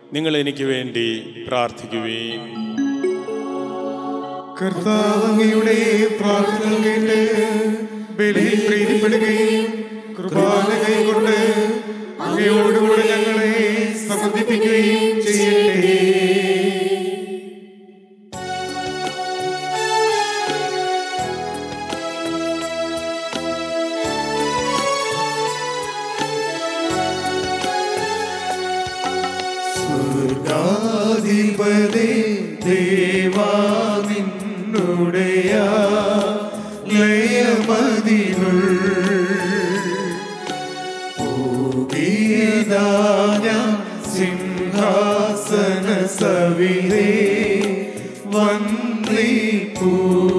നിങ്ങൾ എനിക്ക് വേണ്ടി പ്രാർത്ഥിക്കുവേൻ കർത്താവ് അങ്ങയുടെ പ്രാർത്ഥന കേട്ട് ബലിയിൽ പ്രീതിപ്പെടുകയും കൃപാന കൈകൊണ്ട് അങ്ങയോടുകൂടെ ഞങ്ങളെ സംബന്ധിപ്പിക്കുകയും ചെയ്യട്ടെ സ്വർഗാധിപതേ ദേവാ നിന്നുടയ ലയമതിനുൾ പൂകീതാന സിംഹാസന സവിതേ വന്ദിപ്പൂ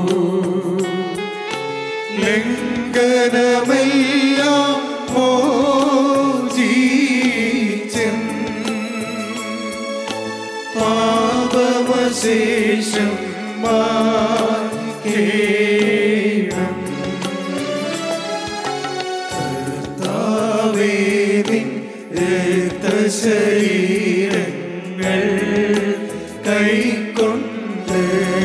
ലംഘനമെല്ലാം മോചിച്ചെൻ പാപമശേഷം മാറ്റേണം കർത്താവേ നിൻ രക്തശരീരങ്ങൾ കൈക്കൊണ്ട്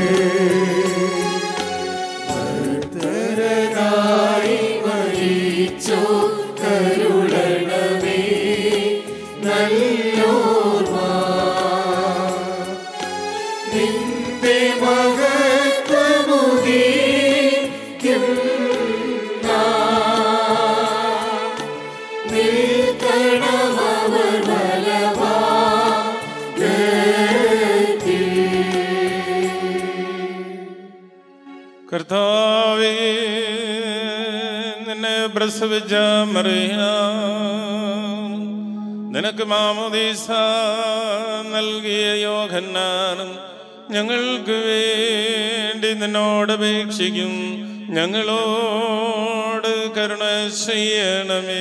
ഭക്തരനായി മരിച്ചോ കരുളണമേ നല്ലോർമ്മ നിന്റെ മഹത്വമുദീക്കും നിൽക്കണമവർ കർത്താവേ നിന്നെ പ്രസവിച്ച മറിയാം നിനക്ക് മാമോദീസ നൽകിയ യോഹന്നാനും ഞങ്ങൾക്ക് വേണ്ടി നിന്നോട് അപേക്ഷിക്കും ഞങ്ങളോട് കരുണ ചെയ്യണമേ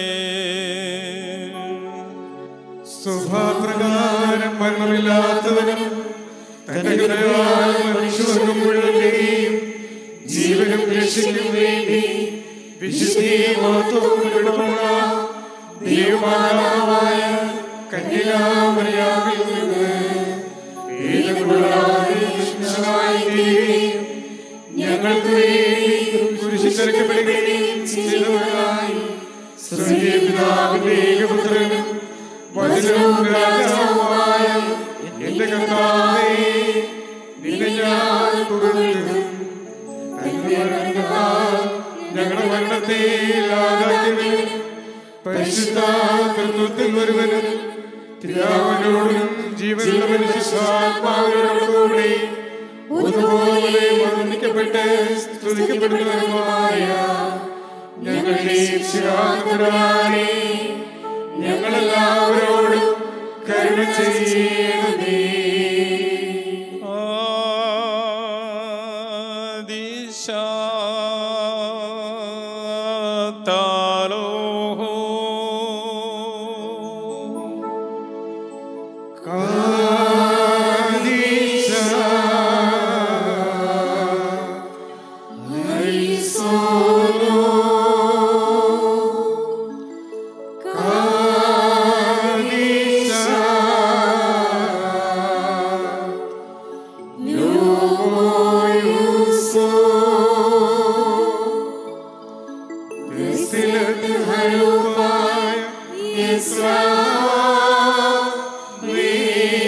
സ്വഭാവപ്രകാരം മരണമില്ലാത്തവനും തന്റെ കൃപയാൽ മനുഷ്യവർഗം മുഴുവന്റെയും ജീവനും രക്ഷയ്ക്കും വേണ്ടി വിശുദ്ധിയും മഹത്വവും വെളിപ്പെടുന്ന ദൈവമാതാവായ കന്യകാമറിയാമിൽ നിന്ന് വേദകൂടാതെ മനുഷ്യനായി തീരുകയും ഞങ്ങൾക്ക് വേണ്ടി കുരിശിൽ തറയ്ക്കപ്പെടുകയും ചെയ്തവരായി സ്വർഗീയ പിതാവിന്റെ ഏകപുത്രനും വചനവും രാജാവുമായ എന്റെ കർത്താവേ നിന്നെ ഞാൻ പുകഴ്ത്തും തന്റെ മരണത്താൽ ഞങ്ങളുടെ മരണത്തെ ലാതാക്കിയവനും പരിശുദ്ധ തൃത്വത്തിൽ ഒരുവനും പിതാവിനോടും ജീവനുള്ള മനുഷ്യാത്മാവിനോടും കൂടി ഒരുപോലെ വർണ്ണിക്കപ്പെട്ട് സ്തുതിക്കപ്പെടുന്നതുമായ ഞങ്ങളുടെ ശിക്ഷാകരാനെ ഞങ്ങളെല്ലാവരോടും കരുണ ചെയ്യണമേ Israel,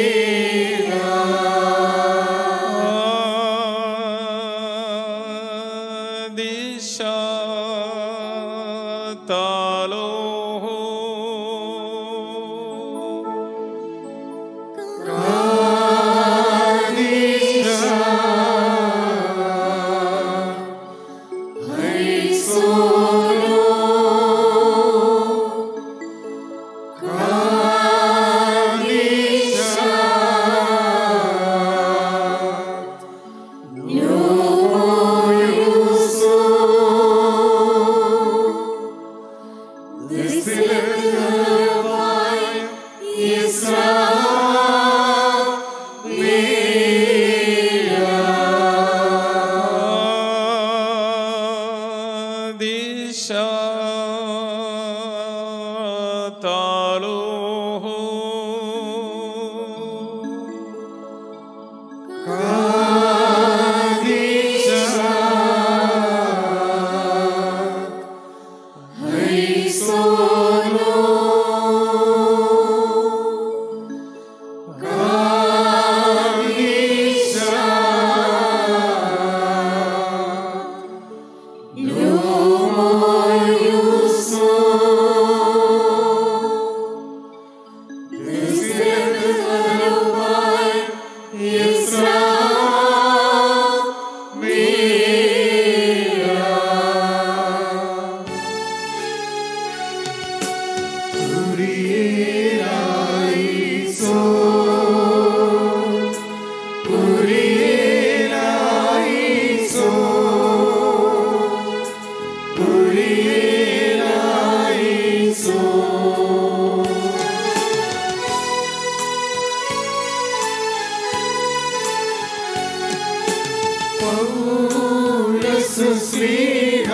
സുസ്ലീഹ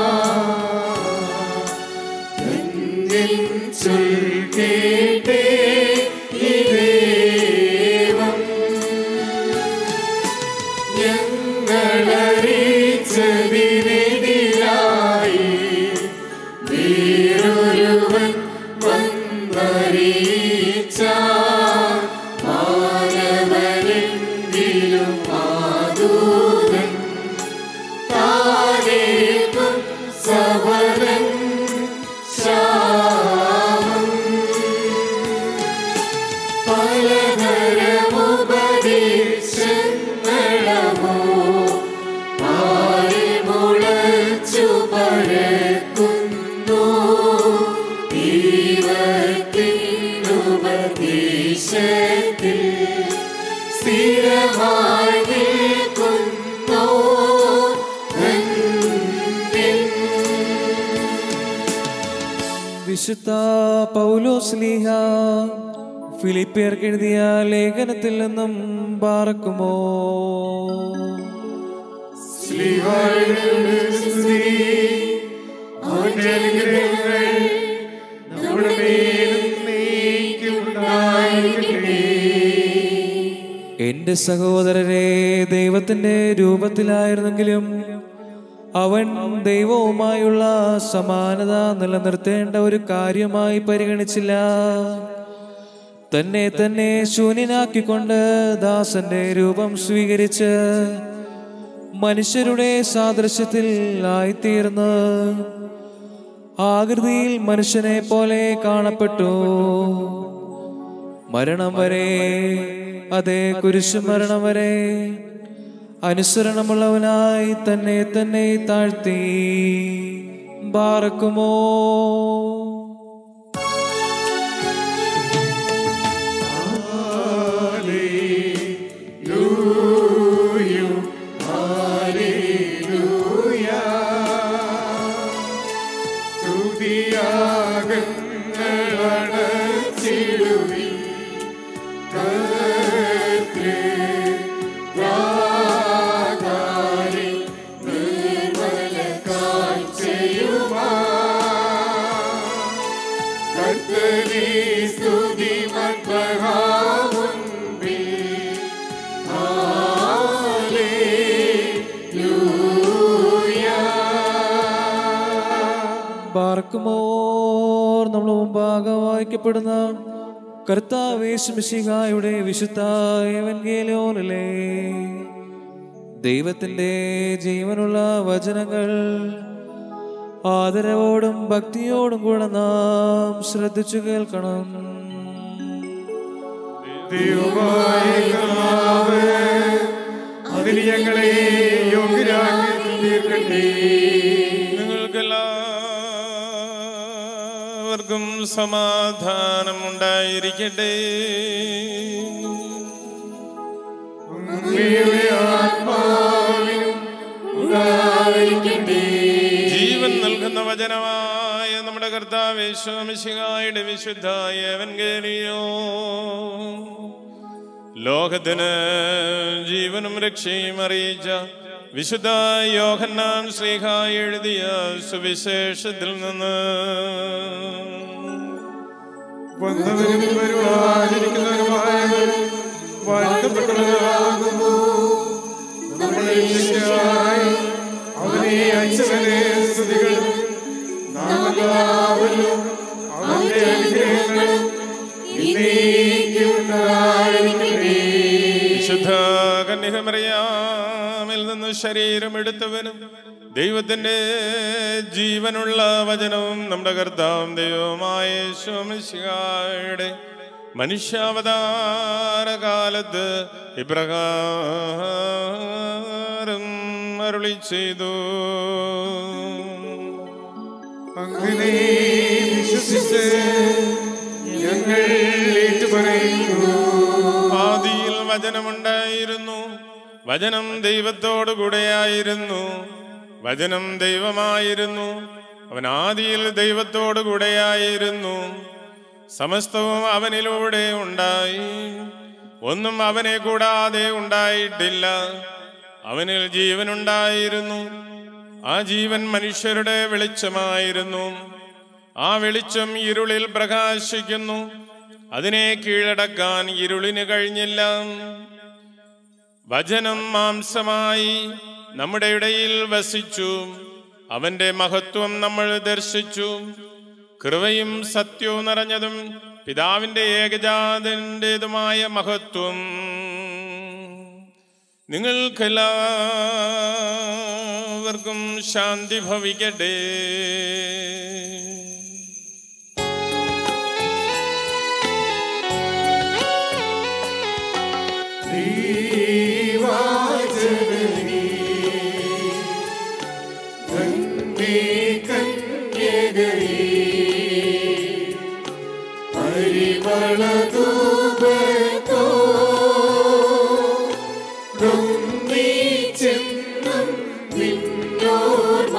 ചൊൽ കേട്ടേ ഈ ദേവം ഞങ്ങളറിയിച്ചതിനെതിരായി വേറൊരുവൻ വന്നറിയിച്ച മാനവരെങ്കിലും മാതൂതൻ താരേക്കും സവരൻ ശാമം പലതരമുപദേശങ്ങളമോ ആരിൽ മുളച്ചു പരക്കുന്നു ദൈവത്തിനുപദേശത്തിൽ സ്ഥിരമായി നിൽക്കുന്നു ധന്യൻ. വിശുദ്ധ പൗലോസ്ലീഹ ഫിലിപ്പിയർക്ക് എഴുതിയ ലേഖനത്തിൽ നിന്നും പാർക്കുമോ ശ്രീവായുടെ സ്തുതി, അവന്റെ അനുഗ്രഹങ്ങൾ നമ്മുടെ മേലും എന്നേക്കും ഉണ്ടായിരിക്കട്ടെ. എന്റെ സഹോദരരെ ദൈവത്തിന്റെ രൂപത്തിലായിരുന്നെങ്കിലും അവൻ ദൈവവുമായുള്ള സമാനത നിലനിർത്തേണ്ട ഒരു കാര്യമായി പരിഗണിച്ചില്ല തന്നെ തന്നെ ശൂന്യനാക്കിക്കൊണ്ട് ദാസന്റെ രൂപം സ്വീകരിച്ച് മനുഷ്യരുടെ സാദൃശ്യത്തിൽ ആയിത്തീർന്ന് ആകൃതിയിൽ മനുഷ്യനെ പോലെ കാണപ്പെട്ടു മരണം വരെ അതേ കുരിശു മരണം വരെ അനുസരണമുള്ളവനായി തന്നെ തന്നെ താഴ്ത്തി ബാറക്കുമോ ഹല്ലേലൂയ, ഹല്ലേലൂയ. സ്തുതിയാഗങ്ങളടച്ചിടുവിൻ. കർത്തൃ നിർമ്മല കാഴ്ചയുമാ കർത്തനെ സ്തുതി മദ്ബഹാമുൻപിൽ ബാർക്കുമോർ നമ്മൾ മുമ്പാകെ വായിക്കപ്പെടുന്ന കർത്താവേശുമിശിഹായുടെ വിശുദ്ധ ഏവൻഗേലോനിലെ ദൈവത്തിന്റെ ജീവനുള്ള വചനങ്ങൾ ആദരവോടും ഭക്തിയോടും കൂടെ നാം ശ്രദ്ധിച്ചു കേൾക്കണം ദൈവമായ കർത്താവ് അതിന് ഞങ്ങളെ യോഗ്യരാക്കി തീർക്കട്ടെ നിങ്ങൾക്കെല്ലാവർക്കും സമാധാനം ഉണ്ടായിരിക്കട്ടെ അങ്ങയുടെ ആത്മാവിനും ഉണ്ടായിരിക്കട്ടെ ജീവൻ നൽകുന്ന വചനമായ നമ്മുടെ കർത്താവേശ്വമിശിഹായുടെ വിശുദ്ധായ എവൻഗേലിയോ ലോകത്തിന് ജീവനും രക്ഷയും അറിയിച്ച വിശുദ്ധ യോഹന്നാൻ ശ്രീഹ എഴുതിയ സുവിശേഷത്തിൽ നിന്ന് വന്നവരും വരുവാനിരിക്കുന്നവരുമായ വാഴ്ത്തപ്പെട്ടവരാകുന്നു നമ്മുടെ രക്ഷയ്ക്കായി അവനെ അയച്ചവനെ സ്തുതികളും നാം എല്ലാവരും അവന്റെ അനുഗ്രഹങ്ങളും എന്നേക്കും ഉണ്ടായിരിക്കട്ടെ വിശുദ്ധ കന്യകമറിയാമിൽ നിന്ന് ശരീരം എടുത്തവനും ദൈവത്തിന്റെ ജീവനുള്ള വചനവും നമ്മുടെ കർത്താവും ദൈവമായ ശോമിശിഹായുടെ മനുഷ്യാവതാര കാലത്ത് ഇപ്രകാരം അരുളി ചെയ്തു അങ്ങനെ വിശ്വസിച്ച് ഞങ്ങൾ ഏറ്റുപറയുന്നു ആദിയിൽ വചനമുണ്ടായിരുന്നു വചനം ദൈവത്തോടു കൂടെയായിരുന്നു വചനം ദൈവമായിരുന്നു അവൻ ആദിയിൽ ദൈവത്തോടു കൂടെയായിരുന്നു സമസ്തവും അവനിലൂടെ ഉണ്ടായി ഒന്നും അവനെ കൂടാതെ ഉണ്ടായിട്ടില്ല അവനിൽ ജീവനുണ്ടായിരുന്നു ആ ജീവൻ മനുഷ്യരുടെ വെളിച്ചമായിരുന്നു ആ വെളിച്ചം ഇരുളിൽ പ്രകാശിക്കുന്നു അതിനെ കീഴടക്കാൻ ഇരുളിന് കഴിഞ്ഞില്ല വചനം മാംസമായി നമ്മുടെ ഇടയിൽ വസിച്ചു അവന്റെ മഹത്വം നമ്മൾ ദർശിച്ചു കൃപയും സത്യവും നിറഞ്ഞതും പിതാവിന്റെ ഏകജാതന്റേതുമായ മഹത്വം നിങ്ങൾക്കെല്ലാവർക്കും ശാന്തി ഭവിക്കട്ടെ ദൈവാജനനീ, നന്ദി കന്യകയേ, പരിമളധൂപത്തോ, നന്ദിച്ചെന്നും നിന്നോർമ്മ,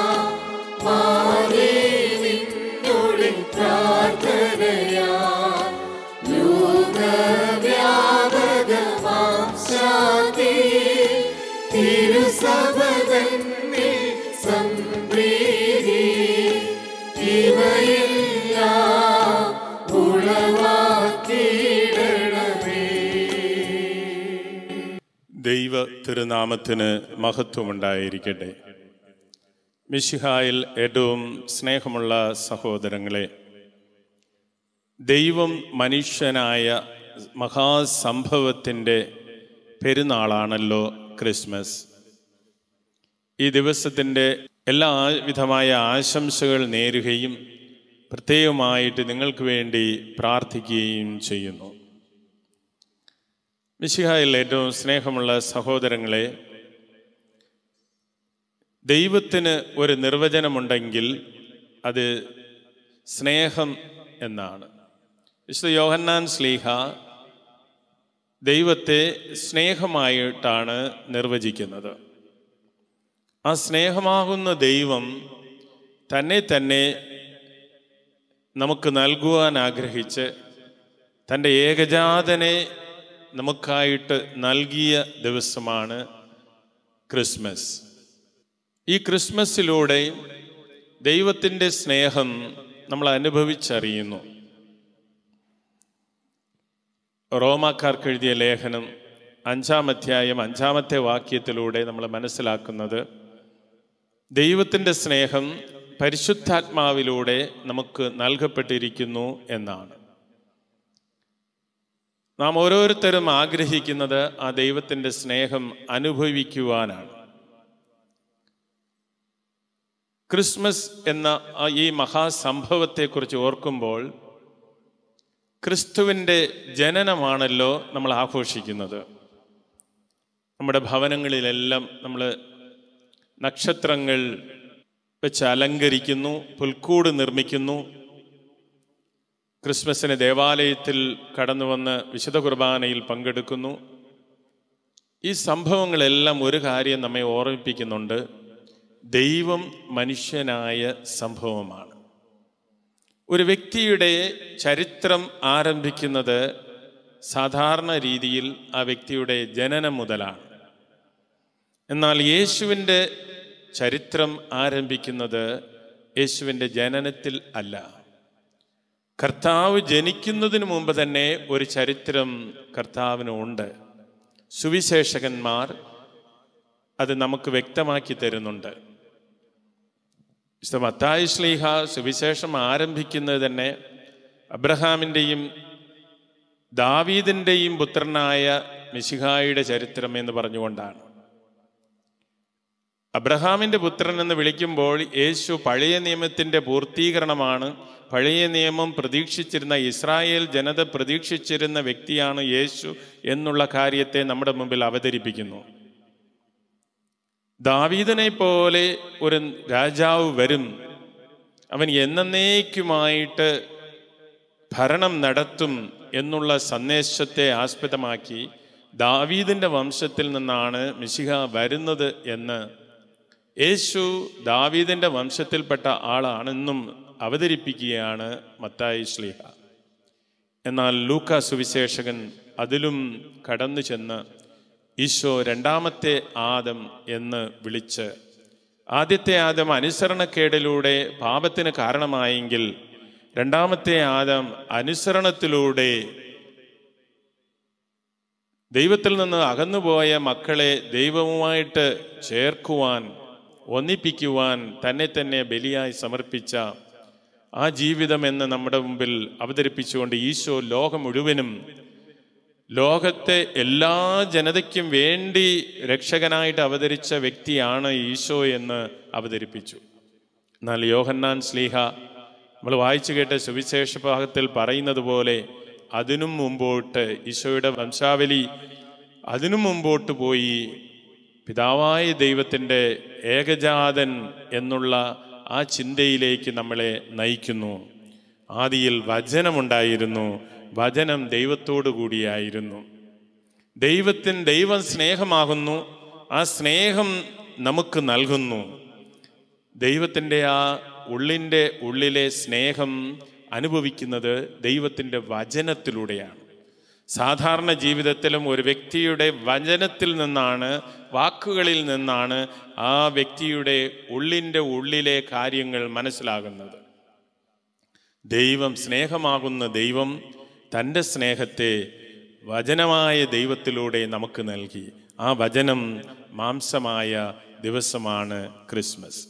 മാറേ നിന്നോട് പ്രാർത്ഥനയാ ലോകവ്യാപകമാം ശാന്തി തിരുസഭതന്നിൽ സംപ്രീതി ഇവയെല്ലാം ഉളവാക്കിയിടണമേ ദൈവ തിരുനാമത്തിന് മഹത്വമുണ്ടായിരിക്കട്ടെ മിശിഹായിൽ ഏറ്റവും സ്നേഹമുള്ള സഹോദരങ്ങളെ ദൈവം മനുഷ്യനായ മഹാസംഭവത്തിൻ്റെ പെരുന്നാളാണല്ലോ ക്രിസ്മസ് ഈ ദിവസത്തിൻ്റെ എല്ലാ വിധമായ ആശംസകൾ നേരുകയും പ്രത്യേകമായിട്ട് നിങ്ങൾക്ക് വേണ്ടി പ്രാർത്ഥിക്കുകയും ചെയ്യുന്നു മിശിഹായിൽ ഏറ്റവും സ്നേഹമുള്ള സഹോദരങ്ങളെ ദൈവത്തിന് ഒരു നിർവചനമുണ്ടെങ്കിൽ അത് സ്നേഹം എന്നാണ് വിശുദ്ധ യോഹന്നാൻ സ്ലീഹ ദൈവത്തെ സ്നേഹമായിട്ടാണ് നിർവചിക്കുന്നത് ആ സ്നേഹമാകുന്ന ദൈവം തന്നെ തന്നെ നമുക്ക് നൽകുവാൻ ആഗ്രഹിച്ച് തൻ്റെ ഏകജാതനെ നമുക്കായിട്ട് നൽകിയ ദിവസമാണ് ക്രിസ്മസ് ഈ ക്രിസ്മസിലൂടെ ദൈവത്തിൻ്റെ സ്നേഹം നമ്മൾ അനുഭവിച്ചറിയുന്നു റോമാക്കാർക്ക് എഴുതിയ ലേഖനം അഞ്ചാം അധ്യായം അഞ്ചാമത്തെ വാക്യത്തിലൂടെ നമ്മൾ മനസ്സിലാക്കുന്നത് ദൈവത്തിൻ്റെ സ്നേഹം പരിശുദ്ധാത്മാവിലൂടെ നമുക്ക് നൽകപ്പെട്ടിരിക്കുന്നു എന്നാണ് നാം ഓരോരുത്തരും ആഗ്രഹിക്കുന്നത് ആ ദൈവത്തിൻ്റെ സ്നേഹം അനുഭവിക്കുവാനാണ് ക്രിസ്മസ് എന്ന ആ ഈ മഹാസംഭവത്തെക്കുറിച്ച് ഓർക്കുമ്പോൾ ക്രിസ്തുവിൻ്റെ ജനനമാണല്ലോ നമ്മൾ ആഘോഷിക്കുന്നത് നമ്മുടെ ഭവനങ്ങളിലെല്ലാം നമ്മൾ നക്ഷത്രങ്ങൾ വെച്ച് അലങ്കരിക്കുന്നു പുൽക്കൂട് നിർമ്മിക്കുന്നു ക്രിസ്മസിന് ദേവാലയത്തിൽ കടന്നു വന്ന് വിശുദ്ധ കുർബാനയിൽ പങ്കെടുക്കുന്നു ഈ സംഭവങ്ങളെല്ലാം ഒരു കാര്യം നമ്മെ ഓർമ്മിപ്പിക്കുന്നുണ്ട് ദൈവം മനുഷ്യനായ സംഭവമാണ് ഒരു വ്യക്തിയുടെ ചരിത്രം ആരംഭിക്കുന്നത് സാധാരണ രീതിയിൽ ആ വ്യക്തിയുടെ ജനനം മുതലാണ് എന്നാൽ യേശുവിൻ്റെ ചരിത്രം ആരംഭിക്കുന്നത് യേശുവിൻ്റെ ജനനത്തിൽ അല്ല കർത്താവ് ജനിക്കുന്നതിന് മുമ്പ് തന്നെ ഒരു ചരിത്രം കർത്താവിന് ഉണ്ട് സുവിശേഷകന്മാർ അത് നമുക്ക് വ്യക്തമാക്കി തരുന്നുണ്ട് വിശുദ്ധ മത്തായി ശ്ലീഹ സുവിശേഷം ആരംഭിക്കുന്നത് തന്നെ അബ്രഹാമിൻ്റെയും ദാവീദിൻ്റെയും പുത്രനായ മിശിഹായുടെ ചരിത്രം എന്ന് പറഞ്ഞുകൊണ്ടാണ് അബ്രഹാമിൻ്റെ പുത്രൻ എന്ന് വിളിക്കുമ്പോൾ യേശു പഴയ നിയമത്തിൻ്റെ പൂർത്തീകരണമാണ് പഴയ നിയമം പ്രതീക്ഷിച്ചിരുന്ന ഇസ്രായേൽ ജനത പ്രതീക്ഷിച്ചിരുന്ന വ്യക്തിയാണ് യേശു എന്നുള്ള കാര്യത്തെ നമ്മുടെ മുമ്പിൽ അവതരിപ്പിക്കുന്നു ദാവീദനെ പോലെ ഒരു രാജാവ് വരും അവൻ എന്നേക്കുമായിട്ട് ഭരണം നടത്തും എന്നുള്ള സന്ദേശത്തെ ആസ്പദമാക്കി ദാവീദിൻ്റെ വംശത്തിൽ നിന്നാണ് മിശിഹ വരുന്നത് എന്ന് യേശു ദാവീദിൻ്റെ വംശത്തിൽപ്പെട്ട ആളാണെന്നും അവതരിപ്പിക്കുകയാണ് മത്തായി ശ്ലീഹ എന്നാൽ ലൂക്ക സുവിശേഷകൻ അതിലും കടന്നു ചെന്ന് ഈശോ രണ്ടാമത്തെ ആദം എന്ന് വിളിച്ച് ആദ്യത്തെ ആദം അനുസരണക്കേടിലൂടെ പാപത്തിന് കാരണമായെങ്കിൽ രണ്ടാമത്തെ ആദം അനുസരണത്തിലൂടെ ദൈവത്തിൽ നിന്ന് അകന്നുപോയ മക്കളെ ദൈവവുമായിട്ട് ചേർക്കുവാൻ ഒന്നിപ്പിക്കുവാൻ തന്നെ തന്നെ ബലിയായി സമർപ്പിച്ച ആ ജീവിതം എന്ന് നമ്മുടെ മുമ്പിൽ അവതരിപ്പിച്ചുകൊണ്ട് ഈശോ ലോകം മുഴുവനും ലോകത്തെ എല്ലാ ജനതയ്ക്കും വേണ്ടി രക്ഷകനായിട്ട് അവതരിച്ച വ്യക്തിയാണ് ഈശോ എന്ന് അവതരിപ്പിച്ചു എന്നാൽ യോഹന്നാൻ സ്ലീഹ നമ്മൾ വായിച്ചു കേട്ട സുവിശേഷ ഭാഗത്തിൽ പറയുന്നത് പോലെ അതിനും മുമ്പോട്ട് ഈശോയുടെ വംശാവലി അതിനു മുമ്പോട്ട് പോയി പിതാവായ ദൈവത്തിൻ്റെ ഏകജാതൻ എന്നുള്ള ആ ചിന്തയിലേക്ക് നമ്മളെ നയിക്കുന്നു ആദിയിൽ വചനമുണ്ടായിരുന്നു വചനം ദൈവത്തോടു കൂടിയായിരുന്നു ദൈവത്തിൻ ദൈവം സ്നേഹമാകുന്നു ആ സ്നേഹം നമുക്ക് നൽകുന്നു ദൈവത്തിൻ്റെ ആ ഉള്ളിൻ്റെ ഉള്ളിലെ സ്നേഹം അനുഭവിക്കുന്നത് ദൈവത്തിൻ്റെ വചനത്തിലൂടെയാണ് സാധാരണ ജീവിതത്തിലും ഒരു വ്യക്തിയുടെ വചനത്തിൽ നിന്നാണ് വാക്കുകളിൽ നിന്നാണ് ആ വ്യക്തിയുടെ ഉള്ളിൻ്റെ ഉള്ളിലെ കാര്യങ്ങൾ മനസ്സിലാകുന്നത് ദൈവം സ്നേഹമാകുന്ന ദൈവം തൻ്റെ സ്നേഹത്തെ വചനമായ ദൈവത്തിലൂടെ നമുക്ക് നൽകി ആ വചനം മാംസമായ ദിവസമാണ് ക്രിസ്മസ്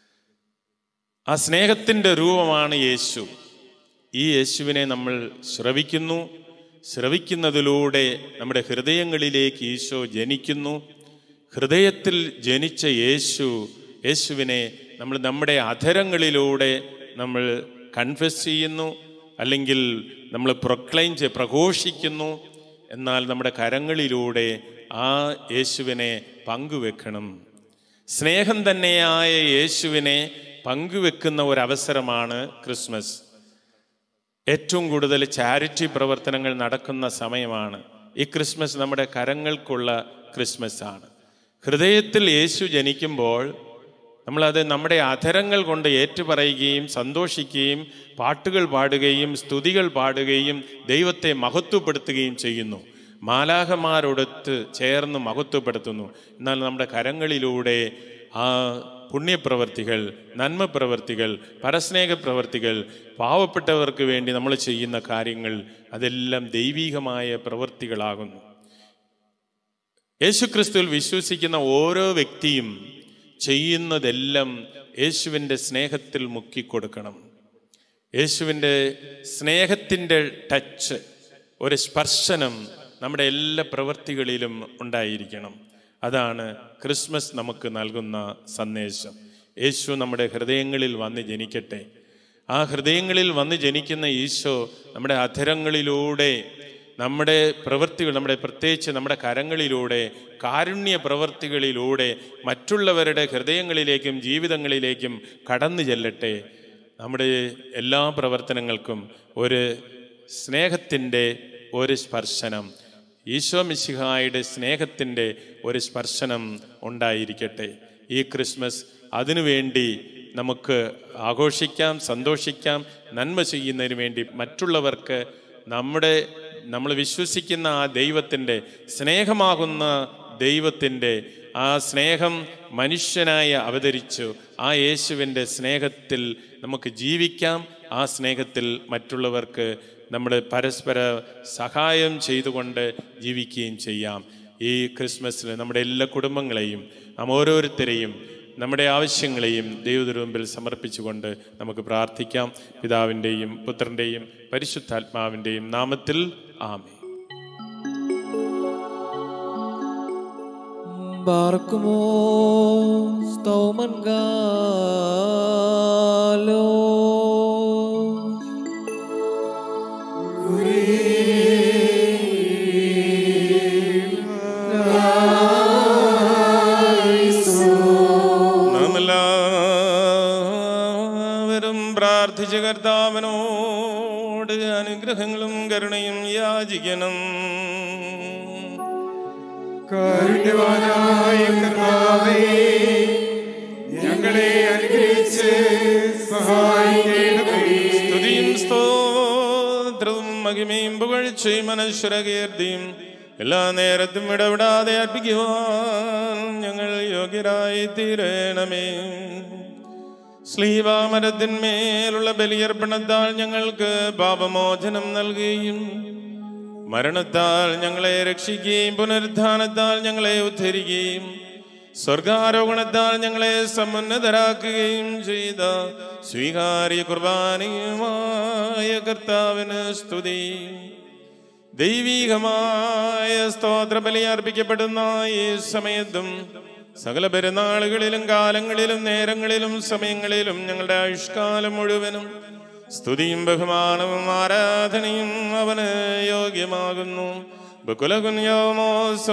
ആ സ്നേഹത്തിൻ്റെ രൂപമാണ് യേശു ഈ യേശുവിനെ നമ്മൾ ശ്രവിക്കുന്നു ശ്രവിക്കുന്നതിലൂടെ നമ്മുടെ ഹൃദയങ്ങളിലേക്ക് ഈശോ ജനിക്കുന്നു ഹൃദയത്തിൽ ജനിച്ച യേശു യേശുവിനെ നമ്മൾ നമ്മുടെ അധരങ്ങളിലൂടെ നമ്മൾ കൺഫസ് ചെയ്യുന്നു അല്ലെങ്കിൽ നമ്മൾ പ്രൊക്ലൈം ചെയ് പ്രഘോഷിക്കുന്നു എന്നാൽ നമ്മുടെ കരങ്ങളിലൂടെ ആ യേശുവിനെ പങ്കുവെക്കണം സ്നേഹം തന്നെയായ യേശുവിനെ പങ്കുവെക്കുന്ന ഒരവസരമാണ് ക്രിസ്മസ് ഏറ്റവും കൂടുതൽ ചാരിറ്റി പ്രവർത്തനങ്ങൾ നടക്കുന്ന സമയമാണ് ഈ ക്രിസ്മസ് നമ്മുടെ കരങ്ങൾക്കുള്ള ക്രിസ്മസ് ആണ് ഹൃദയത്തിൽ യേശു ജനിക്കുമ്പോൾ നമ്മളത് നമ്മുടെ അധരങ്ങൾ കൊണ്ട് ഏറ്റുപറയുകയും സന്തോഷിക്കുകയും പാട്ടുകൾ പാടുകയും സ്തുതികൾ പാടുകയും ദൈവത്തെ മഹത്വപ്പെടുത്തുകയും ചെയ്യുന്നു മാലാഹമാരോടൊത്ത് ചേർന്ന് മഹത്വപ്പെടുത്തുന്നു എന്നാൽ നമ്മുടെ കരങ്ങളിലൂടെ ആ പുണ്യപ്രവർത്തികൾ നന്മ പ്രവർത്തികൾ പരസ്നേഹ പ്രവർത്തികൾ പാവപ്പെട്ടവർക്ക് വേണ്ടി നമ്മൾ ചെയ്യുന്ന കാര്യങ്ങൾ അതെല്ലാം ദൈവീകമായ പ്രവൃത്തികളാകുന്നു യേശുക്രിസ്തുവിൽ വിശ്വസിക്കുന്ന ഓരോ വ്യക്തിയും ചെയ്യുന്നതെല്ലാം യേശുവിൻ്റെ സ്നേഹത്തിൽ മുക്കിക്കൊടുക്കണം യേശുവിൻ്റെ സ്നേഹത്തിൻ്റെ ടച്ച് ഒരു സ്പർശനം നമ്മുടെ എല്ലാ പ്രവൃത്തികളിലും ഉണ്ടായിരിക്കണം അതാണ് ക്രിസ്മസ് നമുക്ക് നൽകുന്ന സന്ദേശം യേശു നമ്മുടെ ഹൃദയങ്ങളിൽ വന്ന് ജനിക്കട്ടെ ആ ഹൃദയങ്ങളിൽ വന്ന് ജനിക്കുന്ന ഈശോ നമ്മുടെ അധരങ്ങളിലൂടെ നമ്മുടെ പ്രവൃത്തികൾ നമ്മുടെ പ്രത്യേകിച്ച് നമ്മുടെ കരങ്ങളിലൂടെ കാരുണ്യ പ്രവൃത്തികളിലൂടെ മറ്റുള്ളവരുടെ ഹൃദയങ്ങളിലേക്കും ജീവിതങ്ങളിലേക്കും കടന്നു ചെല്ലട്ടെ നമ്മുടെ എല്ലാ പ്രവർത്തനങ്ങൾക്കും ഒരു സ്നേഹത്തിൻ്റെ ഒരു സ്പർശനം ഈശോ മിശിഹായുടെ സ്നേഹത്തിൻ്റെ ഒരു സ്പർശനം ഉണ്ടായിരിക്കട്ടെ ഈ ക്രിസ്മസ് അതിനുവേണ്ടി നമുക്ക് ആഘോഷിക്കാം സന്തോഷിക്കാം നന്മ ചെയ്യുന്നതിന് വേണ്ടി മറ്റുള്ളവർക്ക് നമ്മുടെ നമ്മൾ വിശ്വസിക്കുന്ന ആ ദൈവത്തിൻ്റെ സ്നേഹമാകുന്ന ദൈവത്തിൻ്റെ ആ സ്നേഹം മനുഷ്യനായി അവതരിച്ചു ആ യേശുവിൻ്റെ സ്നേഹത്തിൽ നമുക്ക് ജീവിക്കാം ആ സ്നേഹത്തിൽ മറ്റുള്ളവർക്ക് നമ്മൾ പരസ്പര സഹായം ചെയ്തുകൊണ്ട് ജീവിക്കുകയും ചെയ്യാം ഈ ക്രിസ്മസിൽ നമ്മുടെ എല്ലാ കുടുംബങ്ങളെയും നാം ഓരോരുത്തരെയും നമ്മുടെ ആവശ്യങ്ങളെയും ദൈവത്തിനു മുമ്പിൽ സമർപ്പിച്ചുകൊണ്ട് നമുക്ക് പ്രാർത്ഥിക്കാം പിതാവിൻ്റെയും പുത്രൻ്റെയും പരിശുദ്ധാത്മാവിൻ്റെയും നാമത്തിൽ ആമേ ബാർക്കുമോ സ്തൗമൻ ഗാലോ നാമെല്ലാവരും പ്രാർത്ഥിച്ച കർത്താവിനോട് അനുഗ്രഹങ്ങളും കരുണയും യാചിക്കണം കാരുണ്യവാനായ കർത്താവേ ഞങ്ങളെ അനുഗ്രഹിച്ച് സഹായിക്കണമേ സ്തുതിയും സ്തോത്രവും മഹിമയും പുകഴ്ചയും അനശ്വര കീർത്തിയും എല്ലാ നേരത്തും ഇടപെടാതെ അർപ്പിക്കുവാൻ ഞങ്ങൾ യോഗ്യരായി തീരണമേ ശ്ലീവാമരത്തിന്മേലുള്ള ബലിയർപ്പണത്താൽ ഞങ്ങൾക്ക് പാപമോചനം നൽകുകയും മരണത്താൽ ഞങ്ങളെ രക്ഷിക്കുകയും പുനരുത്ഥാനത്താൽ ഞങ്ങളെ ഉദ്ധരിക്കുകയും സ്വർഗാരോഹണത്താൽ ഞങ്ങളെ സമുന്നതരാക്കുകയും ചെയ്ത സ്വീകാര്യ കുർബാനയുമായ കർത്താവിന് സ്തുതി ദൈവീകമായ സ്തോത്രബലി അർപ്പിക്കപ്പെടുന്ന ഈ സമയത്തും സകല പെരുന്നാളുകളിലും കാലങ്ങളിലും നേരങ്ങളിലും സമയങ്ങളിലും ഞങ്ങളുടെ ആയുഷ്കാലം മുഴുവനും സ്തുതിയും ബഹുമാനവും ആരാധനയും അവന് യോഗ്യമാകുന്നു ബകുലകുഞ്ഞോമോ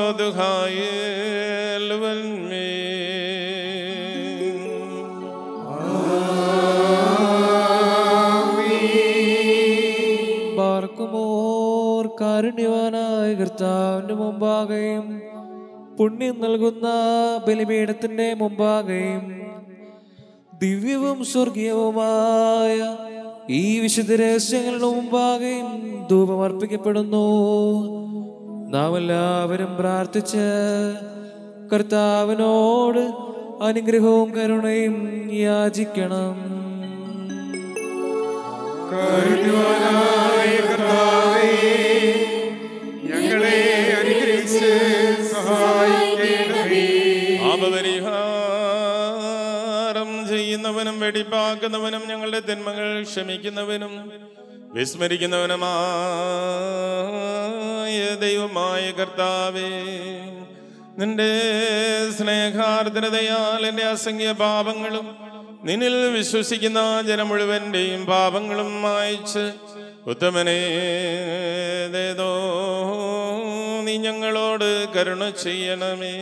പാർക്കുമോർ കാരുണ്യവാനായ കർത്താവിന്റെ മുമ്പാകെയും പുണ്യം നൽകുന്ന ബലിപീഠത്തിന്റെ മുമ്പാകെയും ദിവ്യവും സ്വർഗീയവുമായ ഈ വിശുദ്ധ രഹസ്യങ്ങളുടെ മുമ്പാകെയും ധൂപമർപ്പിക്കപ്പെടുന്നു നാം എല്ലാവരും പ്രാർത്ഥിച്ച് കർത്താവിനോട് അനുഗ്രഹവും കരുണയും യാചിക്കണം കാരുണ്യവാനായ കർത്താവേ, ഞങ്ങളെ അനുഗ്രഹിച്ച് സഹായിക്കണമേ പാപപരിഹാരം ചെയ്യുന്നവനും വെടിപ്പാക്കുന്നവനും ഞങ്ങളുടെ തിന്മകൾ ക്ഷമിക്കുന്നവനും വിസ്മരിക്കുന്നവനുമായ ദൈവമായ കർത്താവേ നിന്റെ സ്നേഹാർദ്രതയാൽ എൻ്റെ അസംഖ്യ പാപങ്ങളും നിന്നിൽ വിശ്വസിക്കുന്ന ജനം മുഴുവൻ്റെയും പാപങ്ങളും മായ്ച്ച് ഉത്തമനേതേതോ നീ ഞങ്ങളോട് കരുണ ചെയ്യണമേ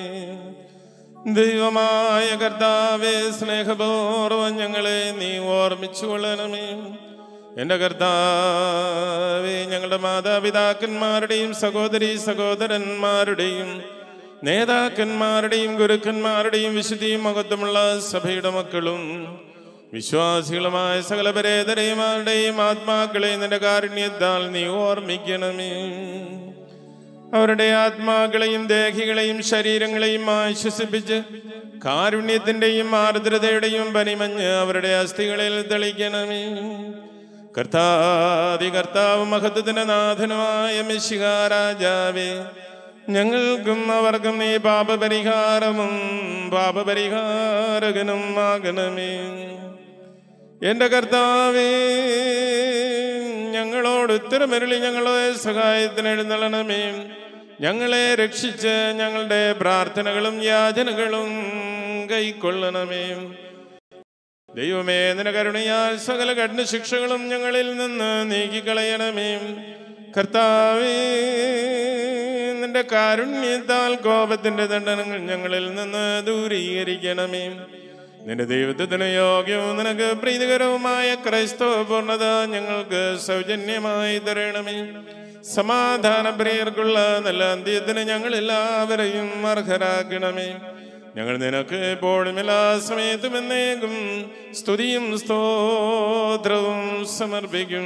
ദൈവമായ കർത്താവെ സ്നേഹപൂർവം ഞങ്ങളെ നീ ഓർമ്മിച്ചു കൊള്ളണമേ എൻ്റെ കർത്താവെ ഞങ്ങളുടെ മാതാപിതാക്കന്മാരുടെയും സഹോദരി സഹോദരന്മാരുടെയും നേതാക്കന്മാരുടെയും ഗുരുക്കന്മാരുടെയും വിശുദ്ധിയും മഹത്വമുള്ള സഭയുടെ മക്കളും വിശ്വാസികളുമായ സകല പരേതരയുമാരുടെയും ആത്മാക്കളെ നിന്റെ കാരുണ്യത്താൽ നീ ഓർമ്മിക്കണമേ അവരുടെ ആത്മാക്കളെയും ദേഹികളെയും ശരീരങ്ങളെയും ആശ്വസിപ്പിച്ച് കാരുണ്യത്തിന്റെയും ആർദ്രതയുടെയും പനിമഞ്ഞ് അവരുടെ അസ്ഥികളിൽ തെളിക്കണമേ കർത്താതി കർത്താവ് മഹത്വത്തിന്റെ നാഥനുമായ മിശിഹ രാജാവേ ഞങ്ങൾക്കും അവർക്കും നീ പാപപരിഹാരമും പാപപരിഹാരകനും ആകണമേ എന്റെ കർത്താവേ ഞങ്ങളോട് ഉത്തരമരുളി ഞങ്ങളെ സഹായത്തിന് എഴുന്നള്ളണമേ ഞങ്ങളെ രക്ഷിച്ച് ഞങ്ങളുടെ പ്രാർത്ഥനകളും യാചനകളും കൈക്കൊള്ളണമേ ദൈവമേ നിന കരുണയാൽ സകല കഠിന ശിക്ഷകളും ഞങ്ങളിൽ നിന്ന് നീക്കിക്കളയണമേ കർത്താവേ നിന്റെ കാരുണ്യത്താൽ കോപത്തിന്റെ ദണ്ഡനങ്ങൾ ഞങ്ങളിൽ നിന്ന് ദൂരീകരിക്കണമേ നിന്റെ ദൈവത്വത്തിന് യോഗ്യവും നിനക്ക് പ്രീതികരവുമായ ക്രൈസ്തവ പൂർണ്ണത ഞങ്ങൾക്ക് സൗജന്യമായി തരണമേ സമാധാന പ്രിയർക്കുള്ള നല്ല അന്ത്യത്തിന് ഞങ്ങൾ എല്ലാവരെയും അർഹരാക്കണമേ ഞങ്ങൾ നിനക്ക് എപ്പോഴും എല്ലാ സമയത്തും എന്നേക്കും സ്തുതിയും സ്തോത്രവും സമർപ്പിക്കും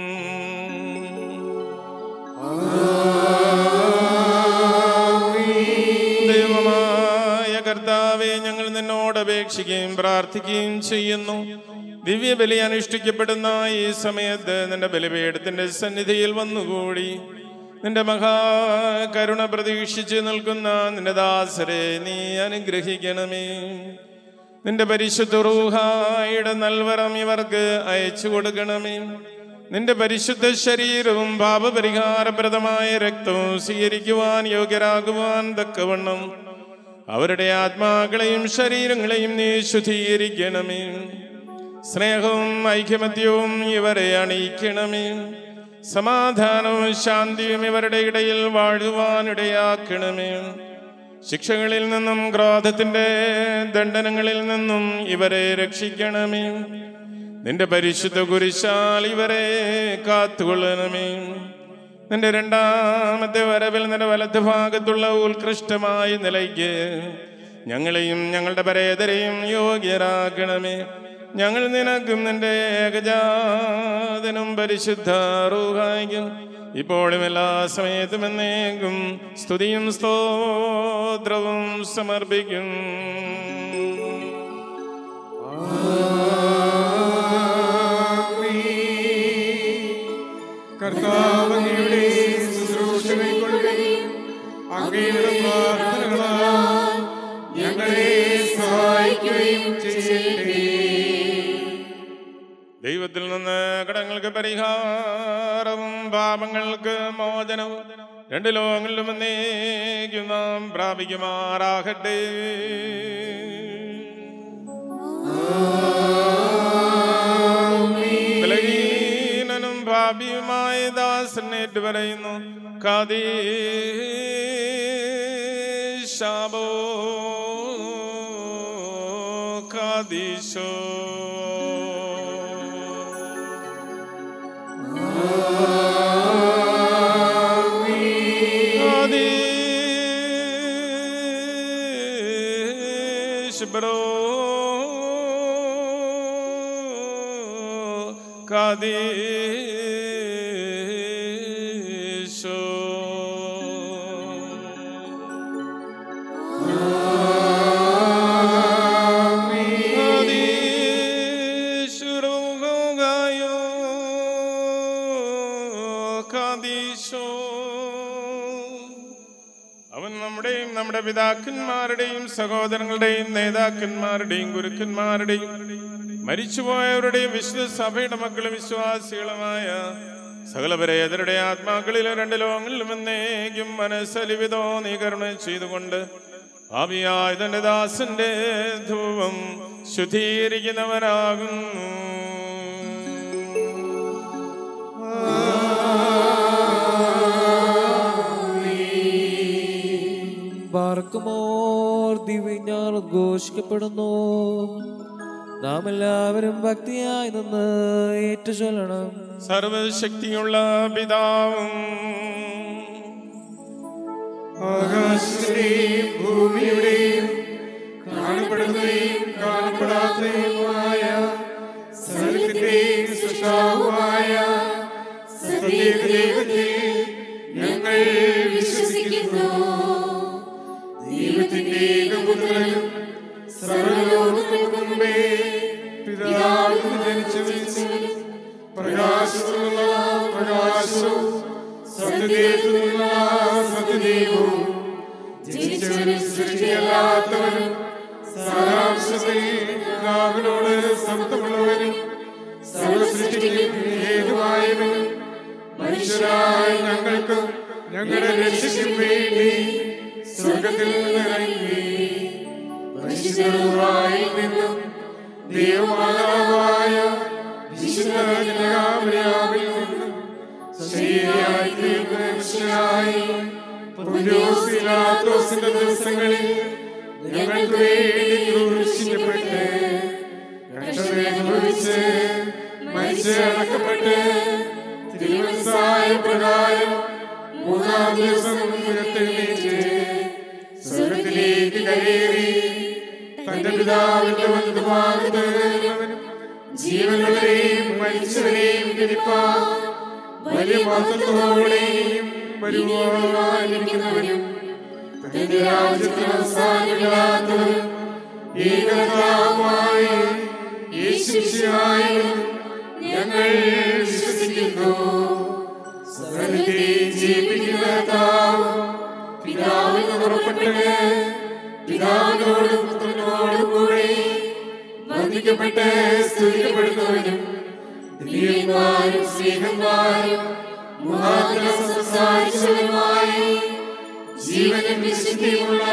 ദൈവമായ കർത്താവെ ഞങ്ങൾ നിന്നോട് അപേക്ഷിക്കുകയും പ്രാർത്ഥിക്കുകയും ചെയ്യുന്നു ദിവ്യബലി അനുഷ്ഠിക്കപ്പെടുന്ന ഈ സമയത്ത് നിന്റെ ബലിപീഠത്തിന്റെ സന്നിധിയിൽ വന്നുകൂടി നിന്റെ മഹാകരുണ പ്രതീക്ഷിച്ച് നിൽക്കുന്ന നിന്റെ ദാസരെ നീ അനുഗ്രഹിക്കണമേ നിന്റെ പരിശുദ്ധ റൂഹായുടെ നൽവരം ഇവർക്ക് അയച്ചു കൊടുക്കണമേ നിന്റെ പരിശുദ്ധ ശരീരവും പാപപരിഹാരപ്രദമായ രക്തവും സ്വീകരിക്കുവാൻ യോഗ്യരാകുവാൻ തക്കവണ്ണം അവരുടെ ആത്മാക്കളെയും ശരീരങ്ങളെയും നീ ശുദ്ധീകരിക്കണമേ സ്നേഹവും ഐക്യമത്യവും ഇവരെ അണിയിക്കണമേ സമാധാനവും ശാന്തിയും ഇവരുടെ ഇടയിൽ വാഴുവാനിടയാക്കണമേ ശിക്ഷകളിൽ നിന്നും ക്രോധത്തിന്റെ ദണ്ഡനങ്ങളിൽ നിന്നും ഇവരെ രക്ഷിക്കണമേ നിന്റെ പരിശുദ്ധ കുരിശാൽ ഇവരെ കാത്തുകൊള്ളണമേ നിന്റെ രണ്ടാമത്തെ വരവിൽ നിന്റെ വലത്ത് ഭാഗത്തുള്ള ഉത്കൃഷ്ടമായ നിലയ്ക്ക് ഞങ്ങളെയും ഞങ്ങളുടെ പരേതരെയും യോഗ്യരാക്കണമേ ഞങ്ങൾ നിനക്കും നിന്റെ ഏകജാതനും പരിശുദ്ധ റൂഹായിക്കും ഇപ്പോഴും എല്ലാ സമയത്തും എന്നേക്കും സ്തുതിയും സ്തോത്രവും സമർപ്പിക്കും കർത്താവ് അങ്ങയുടെ ശുശ്രൂഷ കൈക്കൊള്ളുകയും അങ്ങയുടെ പ്രാർത്ഥനകളാൽ ഞങ്ങളെ സഹായിക്കുകയും ചെയ്യട്ടെ ദൈവത്തിൽ നിന്ന് കടങ്ങൾക്ക് പരിഹാരവും പാപങ്ങൾക്ക് മോചനവും രണ്ട് ലോകങ്ങളിലും എന്നേക്കും നാം പ്രാപിക്കുമാറാകട്ടെ ബലഹീനനും ഭാവിയുമായ ദാസനേറ്റ് പറയുന്നു കാതീശാബോ കാതീശോ കാതീശ് ബ്രോ കാതീശോ കാതീശുരുഗായോ കാതീശോ അവൻ നമ്മുടെയും നമ്മുടെ പിതാക്കന്മാരുടെയും സഹോദരങ്ങളുടെയും നേതാക്കന്മാരുടെയും ഗുരുക്കന്മാരുടെയും മരിച്ചുപോയവരുടെയും വിശുദ്ധ സഭയുടെ മക്കളും വിശ്വാസികളുമായ സകലപരേതരുടെ ആത്മാക്കളിലെ രണ്ട് ലോകങ്ങളിലും എന്നേക്കും മനസ്സലിവിതോ നീ കരുണ ചെയ്തുകൊണ്ട് ഭാവിയായ തന്റെ ദാസന്റെ ധൂപം ശുദ്ധീകരിക്കുന്നവനാകുന്നു പാർക്കുമോർ ദിവ്യജ്ഞാനം ഉദ്ഘോഷിക്കപ്പെടുന്നു നാം എല്ലാവരും ഭക്തിയായി നിന്ന് ഏറ്റുചൊല്ലണം സർവശക്തിയുള്ള പിതാവും ആകാശത്തിന്റെയും ഭൂമിയുടെയും കാണപ്പെടുന്നതും കാണപ്പെടാത്തതുമായ സകലത്തിന്റെയും സൃഷ്ടാവുമായ സത്യദൈവത്തിൽ ഞങ്ങൾ വിശ്വസിക്കുന്നു ദൈവത്തിന്റെ ഏകപുത്രനും സർവലോകങ്ങൾക്കും മുമ്പേ പിതാവിൽ നിന്ന് ജനിച്ചവനും പ്രകാശത്തിലുള്ള പ്രകാശവും സത്യദൈവത്തിലുള്ള സത്യദൈവവും ജനിച്ചവനും സൃഷ്ടിയല്ലാത്തവനും സാരാംശത്തിൽ പിതാവിനോട് സമത്വമുള്ളവനും സർവസൃഷ്ടിക്കും ഹേതുവായവനും മനുഷ്യരായ ഞങ്ങൾക്കും ഞങ്ങളുടെ രക്ഷയ്ക്കും വേണ്ടി സ്വർഗത്തിൽ നിന്ന് ഇറങ്ങി പരിശുദ്ധമായി നിന്നും ദൈവമാതാവായ വിശുദ്ധ ജനകാമരാവിൽ നിന്നും ശരീരയായി തീർന്ന മനുഷ്യനായി പുരോസിലാത്തോസിന്റെ ദിവസങ്ങളിൽ ഞങ്ങൾക്ക് വേണ്ടി ക്രൂശിക്കപ്പെട്ട് കഷ്ടമനുഭവിച്ച് മരിച്ച് അടക്കപ്പെട്ട് തിരുവനസായ പ്രകാരം മൂന്നാം ദിവസം ഉയർത്തെഴുന്നേറ്റ് സ്വർഗത്തിലേക്ക് കയറി തന്റെ പിതാവിന്റെ വലതുഭാഗത്ത് ഇരുന്നവനും ജീവനുള്ളവരെയും മരിച്ചവരെയും ഗണിപ്പാൻ വലിയ മാത്രത്തോടെയും വരുവാനിരിക്കുന്നവരും തന്റെ രാജ്യത്തിന് അവസാനമില്ലാത്തവരും ഏകതാവുമായ യേശുശിയായും ഞങ്ങൾ വിശ്വസിക്കുന്നു സകലത്തെ ജീവിക്കുന്ന താവ് പിതാവിൽ നിന്ന് പുറപ്പെട്ട് പിതാവിനോടും പുത്രനോടും കൂടെ വന്ദിക്കപ്പെട്ട് സ്തുതിക്കപ്പെടുന്നവനും ദിവ്യന്മാരും സ്നേഹന്മാരും മുഖാന്തരം സംസാരിച്ചവരുമായി ജീവനും വിശുദ്ധിയുമുള്ള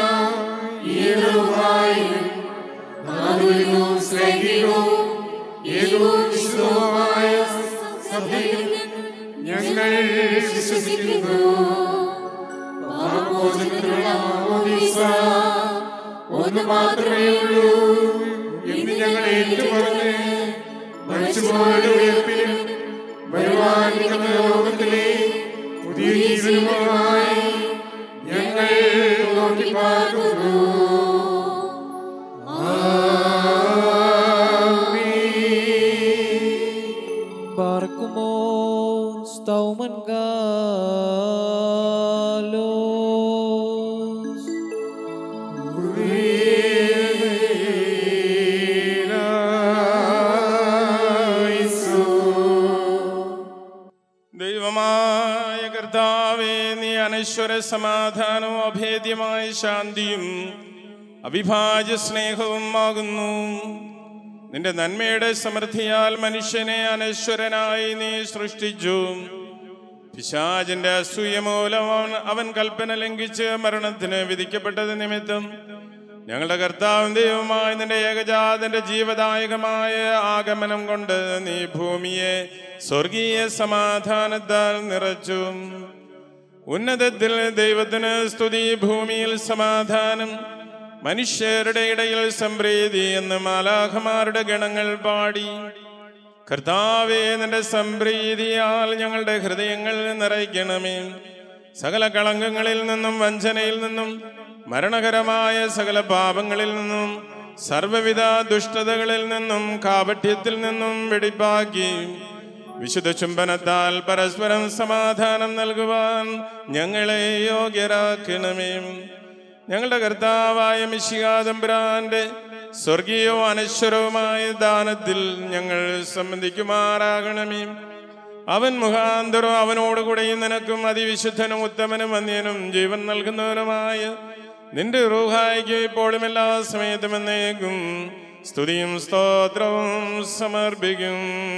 ഏകവുമായും മാധുര്യവും സ്നേഹികവും ഏകവും വിശുദ്ധവുമായ സഭയിൽ ഞങ്ങൾ വിശ്വസിക്കുന്നു പാപമോചനത്തിനുള്ള മാമോദീസ ഒന്ന് മാത്രമേ ഉള്ളൂ എന്ന് ഞങ്ങൾ ഏറ്റുപറഞ്ഞ് മരിച്ചുപോയുടെ ഉയർപ്പിലും വരുവാനിരിക്കുന്ന ലോകത്തിലെ പുതിയ ജീവനുമായി ഞങ്ങൾ നോക്കി പാർക്കുന്നു ആമീൻ പരസ്പര സമാധാനവും അഭേദ്യമായ ശാന്തിയും അവിഭാജ്യ സ്നേഹവും ആകുന്നു നിന്റെ നന്മയുടെ സമൃദ്ധിയാൽ മനുഷ്യനെ അനശ്വരനായി നീ സൃഷ്ടിച്ചു പിശാചിന്റെ അസൂയ മൂലം അവൻ അവൻ കൽപ്പന ലംഘിച്ച് മരണത്തിന് വിധിക്കപ്പെട്ടത് നിമിത്തം ഞങ്ങളുടെ കർത്താവും ദൈവമായ നിന്റെ ഏകജാതന്റെ ജീവദായകമായ ആഗമനം കൊണ്ട് നീ ഭൂമിയെ സ്വർഗീയ സമാധാനത്താൽ നിറച്ചു ഉന്നതത്തിൽ ദൈവത്തിന് സ്തുതി ഭൂമിയിൽ സമാധാനം മനുഷ്യരുടെ ഇടയിൽ സംപ്രീതി എന്ന് മാലാഖമാരുടെ ഗണങ്ങൾ പാടി കർത്താവേ നിന്റെ സംപ്രീതിയാൽ ഞങ്ങളുടെ ഹൃദയങ്ങൾ നിറയ്ക്കണമേ സകല കളങ്കങ്ങളിൽ നിന്നും വഞ്ചനയിൽ നിന്നും മരണകരമായ സകല പാപങ്ങളിൽ നിന്നും സർവവിധ ദുഷ്ടതകളിൽ നിന്നും കാപട്യത്തിൽ നിന്നും വെടിപ്പാക്കി വിശുദ്ധ ചുംബനത്താൽ പരസ്പരം സമാധാനം നൽകുവാൻ ഞങ്ങളെ യോഗ്യരാക്കണമേ ഞങ്ങളുടെ കർത്താവായ മിശികാതമ്പുരാന്റെ സ്വർഗീയവും അനശ്വരവുമായ ദാനത്തിൽ ഞങ്ങൾ സംബന്ധിക്കുമാറാകണമേ അവൻ മുഖാന്തരം അവനോടുകൂടെയും നിനക്കും അതിവിശുദ്ധനും ഉത്തമനും വന്യനും ജീവൻ നൽകുന്നവനുമായ നിന്റെ റൂഹായിക്ക് ഇപ്പോഴും എല്ലാ സമയത്തും എന്നേക്കും സ്തുതിയും സ്തോത്രവും സമർപ്പിക്കും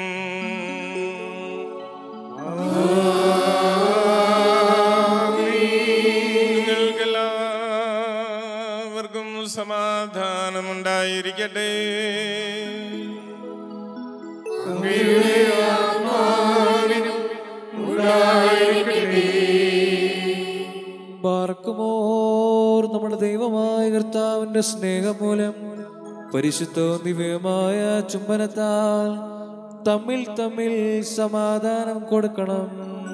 നിങ്ങൾക്കെല്ലാവർക്കും സമാധാനമുണ്ടായിരിക്കട്ടെ അങ്ങയുടെ ആത്മാവിനും ഉണ്ടായിരിക്കട്ടെ പാർക്കുമോർ നമ്മുടെ ദൈവമായ കർത്താവിന്റെ സ്നേഹം മൂലം പരിശുദ്ധവും ദിവ്യമായ ചുംബനത്താൽ തമ്മിൽ തമ്മിൽ സമാധാനം കൊടുക്കണം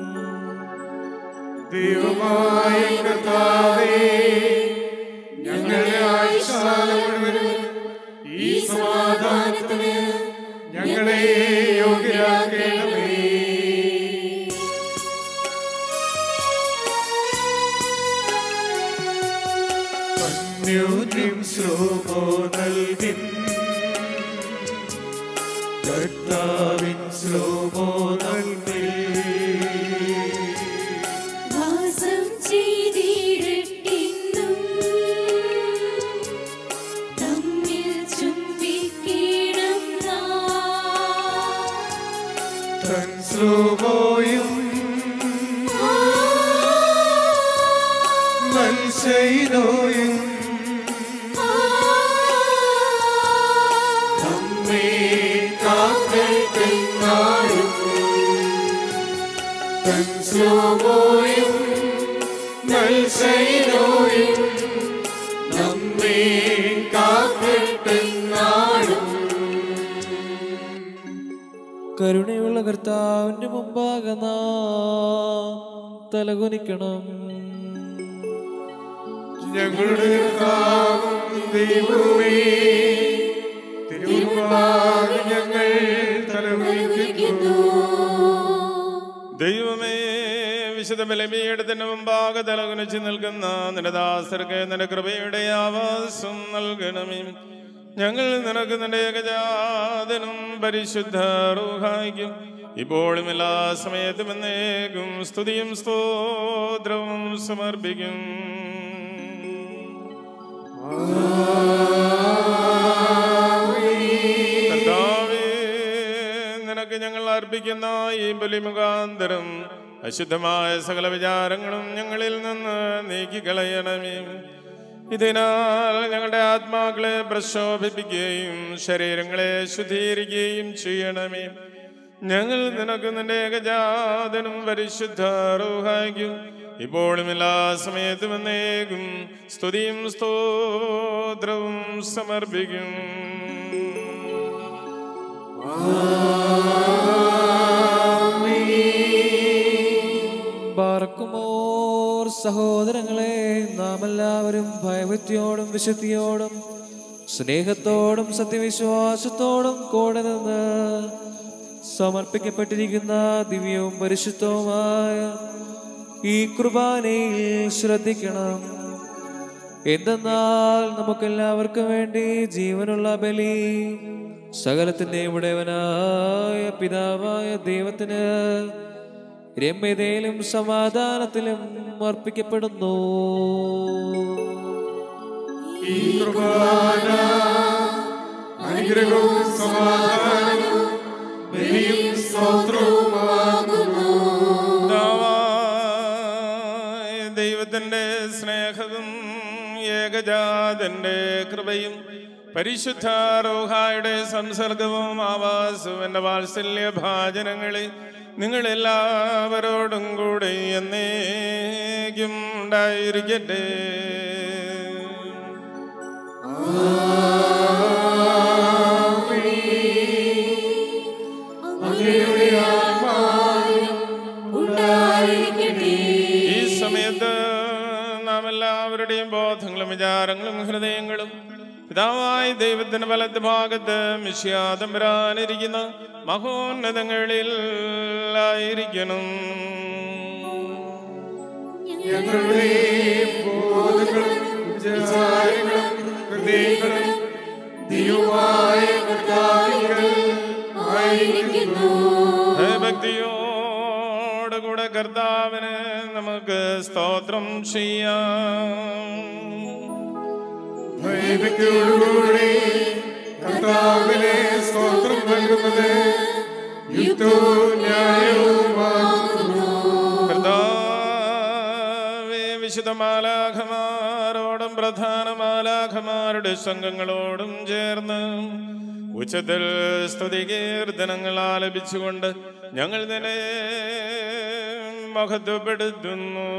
ദൈവമായ കർത്താവേ ഞങ്ങളുടെ ആയുഷ്കാലം മുഴുവനും ഈ സമാധാനത്തിന് ഞങ്ങളെ യോഗ്യരാക്കണമേ അന്യോന്യം ശ്ലോമോ നൽകിൻ കർത്താവിൻ ശ്ലോമോ നൽകി വാസം ചെയ്തിടട്ടിന്നും തമ്മിൽ ചുംബിക്കണം നാം. തൻ ശ്ലോമോയും മത്സൈനോയും നമ്മെ കാക്കട്ടെന്നാളും തൻ ശ്ലോമോയും മത്സൈനോയും നമ്മെ കാക്കട്ടെന്നാളും കരുണയുള്ള കർത്താവിന്റെ മുമ്പാകെ നാം തലകുനിക്കണം ഞങ്ങളുടെ കർത്താവും ദൈവമേ തിരുമുമ്പാകെ ഞങ്ങൾ തലവഹിക്കുന്നു ദൈവമേ വിശുദ്ധ ബലമീടത്തിന് മുമ്പാകെ തലകുനിച്ച് നിൽക്കുന്ന നിന്റെ ദാസർക്ക് നിന്റെ കൃപയുടെ ആവാസം നൽകണമേ ഞങ്ങൾ നിനക്ക് നിന്റെ ഏകജാതനും പരിശുദ്ധ റൂഹായിക്കും ഇപ്പോഴും എല്ലാ സമയത്തും എന്നേക്കും സ്തുതിയും സ്തോത്രവും സമർപ്പിക്കും കർത്താവേ, നിനക്ക് ഞങ്ങൾ അർപ്പിക്കുന്ന ഈ ബലി മുഖാന്തരം അശുദ്ധമായ സകല വിചാരങ്ങളും ഞങ്ങളിൽ നിന്ന് നീക്കിക്കളയണമേ ഇതിനാൽ ഞങ്ങളുടെ ആത്മാക്കളെ പ്രശോഭിപ്പിക്കുകയും ശരീരങ്ങളെ ശുദ്ധീകരിക്കുകയും ചെയ്യണമേ ഞങ്ങൾ നിനക്ക് നിന്റെ ഏകജാതനും പരിശുദ്ധ റൂഹായിക്കും ഇപ്പോഴും എല്ലാ സമയത്തും എന്നേക്കും സ്തുതിയും സ്തോത്രവും സമർപ്പിക്കും പാർക്കുമോർ സഹോദരങ്ങളെ നാം എല്ലാവരും ഭയഭക്തിയോടും വിശുദ്ധിയോടും സ്നേഹത്തോടും സത്യവിശ്വാസത്തോടും കൂടെ നിന്ന് സമർപ്പിക്കപ്പെട്ടിരിക്കുന്ന ദിവ്യവും പരിശുദ്ധവുമായ ഈ കുർബാനയിൽ ശ്രദ്ധിക്കണം എന്തെന്നാൽ നമുക്കെല്ലാവർക്കും വേണ്ടി ജീവനുള്ള ബലി സകലത്തിന്റെ ഉടയവനായ പിതാവായ ദൈവത്തിന് രമ്യതയിലും സമാധാനത്തിലും അർപ്പിക്കപ്പെടുന്നു ഈ കുർബാന അനുഗ്രഹവും സമാധാനവും ബലിയും സ്തോത്രവുമാകുന്നു പിതാവായ ദൈവത്തിന്റെ സ്നേഹവും ഏകജാതന്റെ കൃപയും പരിശുദ്ധ റോഹായുടെ സംസർഗവും ആവാസവും എൻ്റെ വാത്സല്യ ഭാജനങ്ങളെ നിങ്ങളെല്ലാവരോടും കൂടെ എന്നേക്കും ഉണ്ടായിരിക്കട്ടെ അങ്ങയുടെ ആത്മാവിനും ഉണ്ടായിരിക്കട്ടെ ഈ സമയത്ത് നാം എല്ലാവരുടെയും ബോധങ്ങളും വിചാരങ്ങളും ഹൃദയങ്ങളും പിതാവായ ദൈവത്തിന്റെ വലത്ത് ഭാഗത്ത് മിശ്യാതം വരാനിരിക്കുന്ന മഹോന്നതങ്ങളിൽ ആയിരിക്കണം ഞങ്ങളുടെ ബോധങ്ങളും വിചാരങ്ങളും ഹൃദയങ്ങളും ദൈവമായ കർത്താവിങ്കൽ ആയിരിക്കുന്നു ഭക്തിയോടുകൂടെ കർത്താവിന് നമുക്ക് സ്തോത്രം ചെയ്യാം ഭയഭക്തിയോടുകൂടി കർത്താവിനെ സ്തോത്രം നൽകുന്നത് യുക്തവും ന്യായവുമാകുന്നു കർത്താവേ വിശുദ്ധ മാലാഖമാരോടും പ്രധാന മാലാഖമാരുടെ സംഘങ്ങളോടും ചേർന്ന് ഉച്ചത്തിൽ സ്തുതി കീർത്തനങ്ങൾ ആലപിച്ചുകൊണ്ട് ഞങ്ങൾ നിന്നെ മഹത്വപ്പെടുത്തുന്നു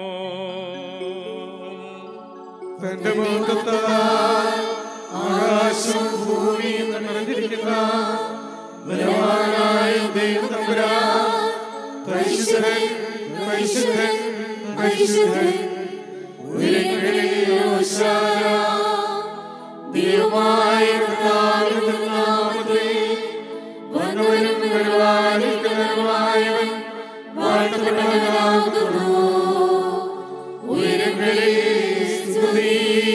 തന്റെ ബോധത്താൽ ആകാശവും ഭൂമിയും നിറഞ്ഞിരിക്കുന്ന ബലവാനായ ദൈവം തമ്പുരാൻ പരിശുദ്ധൻ പരിശുദ്ധൻ പരിശുദ്ധൻ ഉയരങ്ങളിൽ ഹോശാന. ദൈവമായ കർത്താവിന്റെ നാമത്തിൽ വന്നവനും വരുവാനിരിക്കുന്നവനുമായവൻ വാഴ്ത്തപ്പെട്ടവനാകുന്നു ഉയരങ്ങളിൽ സ്തുതി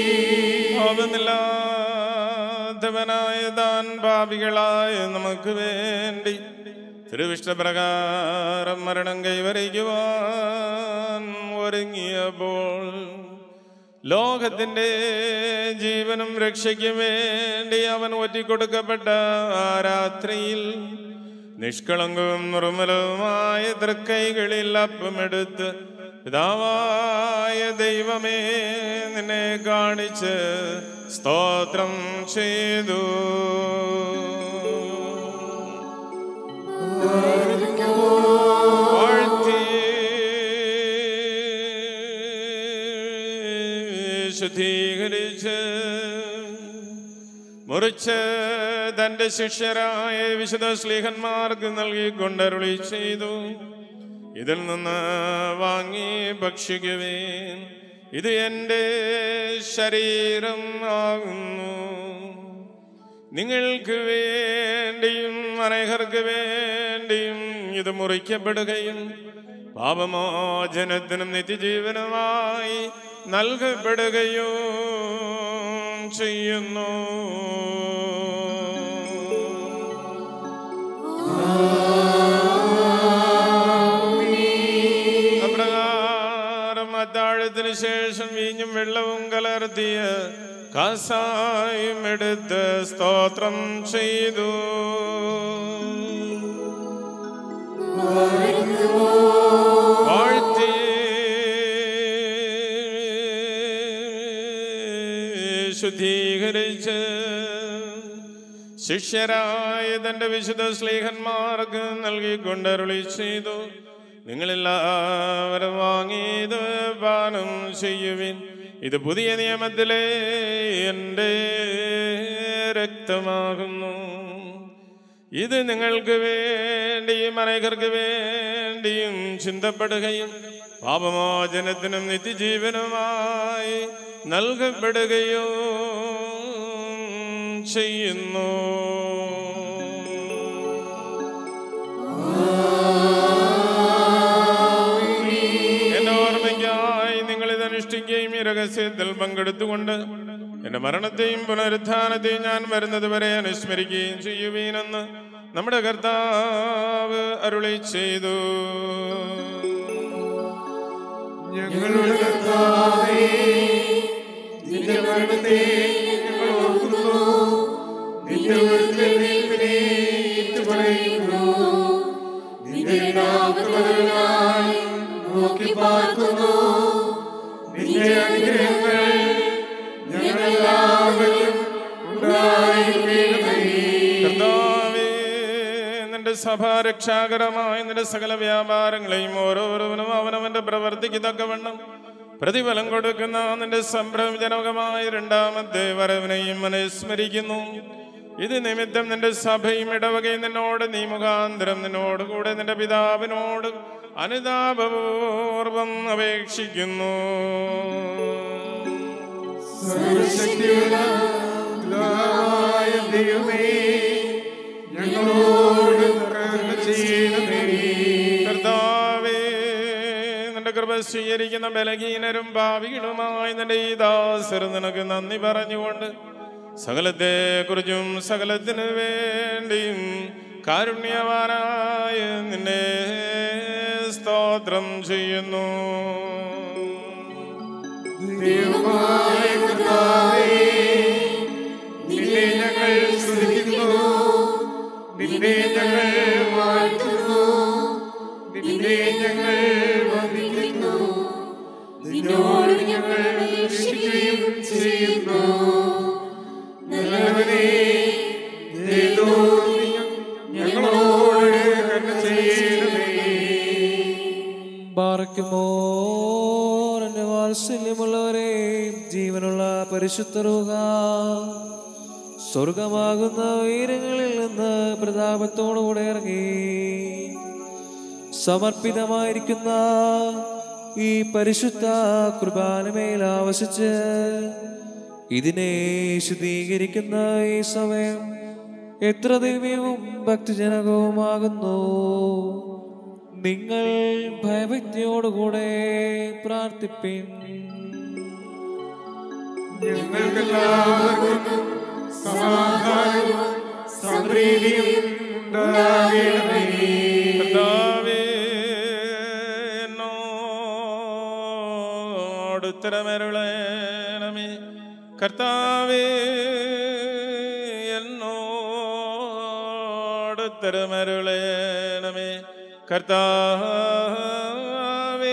പാപമില്ലാത്തവനായ താൻ പാപികളായ നമുക്ക് വേണ്ടി തിരുവിഷ്ടപ്രകാരം മരണം കൈവരിക്കുവാൻ ഒരുങ്ങിയപ്പോൾ ലോകത്തിന്റെ ജീവനും രക്ഷയ്ക്കും വേണ്ടി അവൻ ഒറ്റിക്കൊടുക്കപ്പെട്ട ആ രാത്രിയിൽ നിഷ്കളങ്കവും നിർമ്മലവുമായ തൃക്കൈകളിൽ അപ്പമെടുത്ത് പിതാവായ ദൈവമേ നിന്നെ കാണിച്ച് സ്തോത്രം ചെയ്തു വാഴ്ത്തി ശുദ്ധീകരിച്ച് മുറിച്ച് തന്റെ ശിഷ്യരായ വിശുദ്ധ സ്ലീഹന്മാർക്ക് നൽകിക്കൊണ്ടരുളി ചെയ്തു ഇതിൽ നിന്ന് വാങ്ങി ഭക്ഷിക്കുവേൻ ഇത് എൻ്റെ ശരീരം ആകുന്നു നിങ്ങൾക്ക് വേണ്ടിയും അനേകർക്ക് വേണ്ടിയും ഇത് മുറിക്കപ്പെടുകയും പാപമോചനത്തിനും നിത്യജീവനുമായി നൽകപ്പെടുകയോ ചെയ്യുന്നു അപ്രകാരം അത്താഴത്തിന് ശേഷം വീഞ്ഞും വെള്ളവും കലർത്തിയ കസായും എടുത്ത് സ്തോത്രം ചെയ്തു വാഴ്ത്തി ശുദ്ധീകരിച്ച് ശിഷ്യരായ തന്റെ വിശുദ്ധ സ്ലേഹന്മാർക്ക് നൽകിക്കൊണ്ടരുളി ചെയ്തു നിങ്ങളെല്ലാവരും വാങ്ങിയത് പാനം ചെയ്യുവിൻ ഇത് പുതിയ നിയമത്തിലെ എൻ്റെ രക്തമാകുന്നു ഇത് നിങ്ങൾക്ക് വേണ്ടിയും അനേകർക്ക് വേണ്ടിയും ചിന്തപ്പെടുകയും പാപമോചനത്തിനും നിത്യജീവനുമായി നൽകപ്പെടുകയോ ചെയ്യുന്നു എന്റെ ഓർമ്മയ്ക്കായി നിങ്ങൾ ഇത് അനുഷ്ഠിക്കുകയും ഈ രഹസ്യത്തിൽ പങ്കെടുത്തുകൊണ്ട് എന്റെ മരണത്തെയും പുനരുത്ഥാനത്തെയും ഞാൻ വരുന്നത് വരെ അനുസ്മരിക്കുകയും ചെയ്യുവീനെന്ന് നമ്മുടെ കർത്താവ് അരുളി ചെയ്തു ഞങ്ങളുടെ കർത്താവേ നിന്റെ മരണത്തെ ഞങ്ങൾ ഓർക്കുന്നു നിന്റെ ഉയർത്തെഴുന്നേൽപ്പിനെ ഏറ്റുപറയുന്നു നിന്റെ രണ്ടാമത്തെ വരവിനായി നോക്കി പാർക്കുന്നു നിന്റെ അനുഗ്രഹങ്ങൾ ഞങ്ങളെല്ലാവരും ഉണ്ടായിരിക്കണമേ കർത്താവേ നിന്റെ സഭ രക്ഷാകരമായ നിന്റെ സകല വ്യാപാരങ്ങളെയും ഓരോരുവനും അവനവന്റെ പ്രവർത്തിക്ക് തക്കവണ്ണം പ്രതിഫലം കൊടുക്കുന്ന നിന്റെ സംഭ്രമജനകമായ രണ്ടാമത്തെ വരവിനെയും അനുസ്മരിക്കുന്നു ഇത് നിമിത്തം നിന്റെ സഭയും ഇടവകയും നിന്നോട് നീ മുഖാന്തരം നിന്നോട് കൂടെ നിന്റെ പിതാവിനോട് അനുതാപപൂർവം അപേക്ഷിക്കുന്നു സർവശക്തിയുള്ള പിതാവായ ദൈവമേ ഞങ്ങളോട് കരുണ ചെയ്യണമേ കർത്താവേ നിന്റെ കൃപ സ്വീകരിക്കുന്ന ബലഹീനരും ഭാവികളുമായി നിന്റെ ഈ ദാസർ നിനക്ക് നന്ദി പറഞ്ഞുകൊണ്ട് സകലത്തെ കുറിച്ചും സകലത്തിനു വേണ്ടിയും കാരുണ്യവാനായ നിന്നെ സ്തോത്രം ചെയ്യുന്നു ദൈവമായ കർത്താവേ നിന്നെ ഞങ്ങൾ സ്തുതിക്കുന്നു നിന്നെ ഞങ്ങൾ വാഴ്ത്തുന്നു നിന്നെ ഞങ്ങൾ വന്ദിക്കുന്നു നിന്നോട് ഞങ്ങൾ അപേക്ഷിക്കുകയും ചെയ്യുന്നു നല്ലവനെ ദൈവോ ഞങ്ങളോട് കരുണ ചെയ്യണമേ ബാറയ്ക്കുമോ എന്റെ വാത്സല്യമുള്ളവരെ ജീവനുള്ള പരിശുദ്ധ റൂഹ സ്വർഗമാകുന്ന ഉയരങ്ങളിൽ നിന്ന് പ്രതാപത്തോടുകൂടെ ഇറങ്ങി സമർപ്പിതമായിരിക്കുന്ന ഈ പരിശുദ്ധ കുർബാനമേൽ ആവശിച്ച് ഇതിനെ ശുദ്ധീകരിക്കുന്ന ഈ സമയം എത്ര ദിവ്യവും ഭക്തിജനകവുമാകുന്നു നിങ്ങൾ ഭയഭക്തിയോടുകൂടെ പ്രാർത്ഥിപ്പിൻ ഞങ്ങൾക്കെല്ലാവർക്കും സമാധാനവും സമൃദ്ധിയും ഉണ്ടാകണമേ കർത്താവേ എന്നോട് ഉത്തരമരുളണമേ കർത്താവേ എന്നോട് ഉത്തരമരുളണമേ കർത്താവേ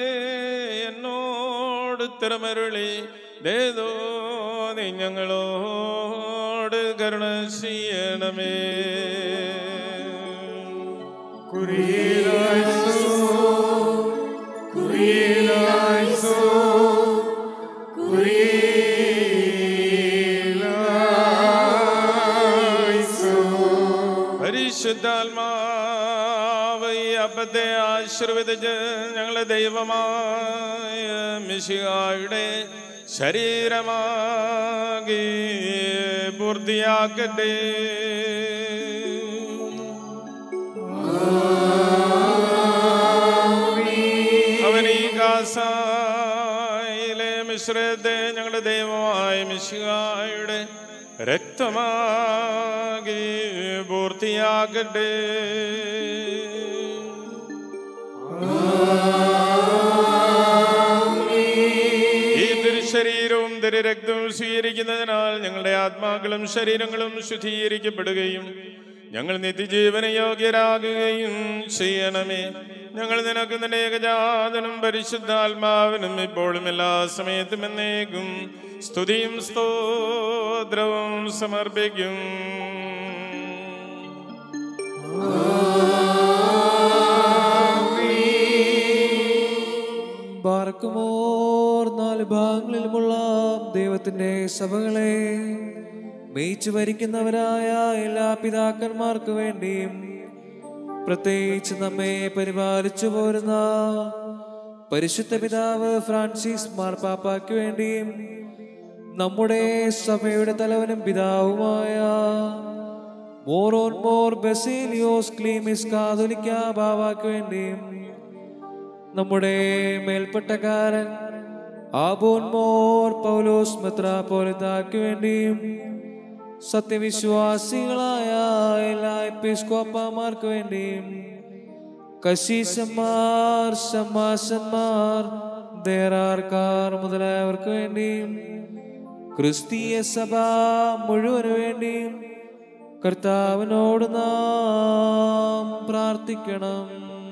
എന്നോട് ഉത്തരമരുളി ദേതോ നീ ഞങ്ങളോട് കരുണ ചെയ്യണമേ കുരിയേലായിസോ കുരിയേലായിസോ കുരിയേലായിസോ പരിശുദ്ധാത്മാവ് ഈ അപ്പത്തെ ആശീർവദിച്ച് ഞങ്ങളെ ദൈവമായ മിശിഹായുടെ ശരീരമാകി പൂർത്തിയാക്കട്ടെ അവൻ ഈ കാസായിലെ മിശ്രത്തെ ഞങ്ങളുടെ ദൈവമായ മിശിഹായുടെ രക്തമാകി പൂർത്തിയാക്കട്ടെ ഈ തിരുശരീരവും തിരുരക്തവും സ്വീകരിക്കുന്നതിനാൽ ഞങ്ങളുടെ ആത്മാക്കളും ശരീരങ്ങളും ശുദ്ധീകരിക്കപ്പെടുകയും ഞങ്ങൾ നിത്യജീവന യോഗ്യരാകുകയും ചെയ്യണമേ ഞങ്ങൾ നിനക്ക് നിന്റെ ഏകജാതനും പരിശുദ്ധാത്മാവിനും ഇപ്പോഴും എല്ലാ സമയത്തും എന്നേക്കും സ്തുതിയും സ്തോത്രവും സമർപ്പിക്കും ബാർക്കുമോർ നാല് ഭാഗങ്ങളിലുമുള്ള ദൈവത്തിന്റെ സഭകളെ മേയിച്ചു ഭരിക്കുന്നവരായ എല്ലാ പിതാക്കന്മാർക്ക് വേണ്ടിയും പ്രത്യേകിച്ച് നമ്മെ പരിപാലിച്ചു പോരുന്ന പരിശുദ്ധ പിതാവ് ഫ്രാൻസിസ് മാർപ്പാപ്പായ്ക്ക് വേണ്ടിയും നമ്മുടെ സഭയുടെ തലവനും പിതാവുമായ മോറോൻ മോർ ബസേലിയോസ് ക്ലീമിസ് കാതോലിക്ക ബാവാക്ക് വേണ്ടിയും നമ്മുടെ മേൽപ്പെട്ടക്കാരൻ ആബോൻ മോർ പൗലോസ് മെത്രാപോലിത്താക്ക് വേണ്ടിയും സത്യവിശ്വാസികളായ എല്ലാ എപ്പിസ്കോപ്പമാർക്ക് വേണ്ടിയും കശീശന്മാർ ശമാശന്മാർ ദേറാർക്കാർ മുതലായവർക്ക് വേണ്ടിയും ക്രിസ്തീയ സഭ മുഴുവനു വേണ്ടിയും കർത്താവിനോട് നാം പ്രാർത്ഥിക്കണം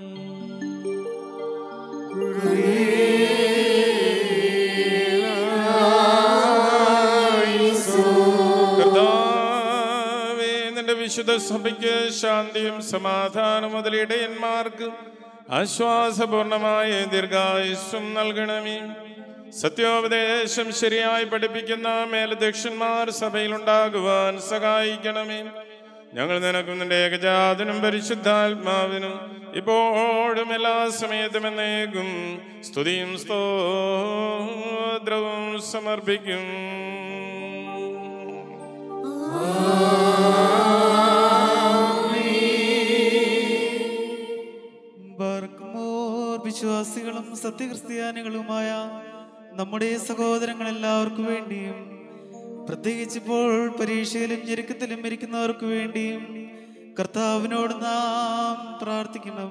കർത്താവേ നിന്റെ വിശുദ്ധ സഭയ്ക്ക് ശാന്തിയും സമാധാനം മുതൽ ഇടയന്മാർക്ക് ആശ്വാസപൂർണമായ ദീർഘായുസ്സും നൽകണമേ സത്യോപദേശം ശരിയായി പഠിപ്പിക്കുന്ന മേലധ്യക്ഷന്മാർ സഭയിലുണ്ടാകുവാൻ സഹായിക്കണമേ ഞങ്ങൾ നിനക്കും നിന്റെ ഏകജാതനും പരിശുദ്ധാത്മാവിനും ഇപ്പോഴും എല്ലാ സമയത്തും എന്നേക്കും സ്തുതിയും സ്തോത്രവും സമർപ്പിക്കും ബർഗ്മോർ വിശ്വാസികളും സത്യക്രിസ്ത്യാനികളുമായ നമ്മുടെ സഹോദരങ്ങളെല്ലാവർക്കു വേണ്ടിയും പ്രത്യേകിച്ചിപ്പോൾ പരീക്ഷയിലും ഞെരുക്കത്തിലും ഇരിക്കുന്നവർക്ക് വേണ്ടിയും കർത്താവിനോട് നാം പ്രാർത്ഥിക്കണം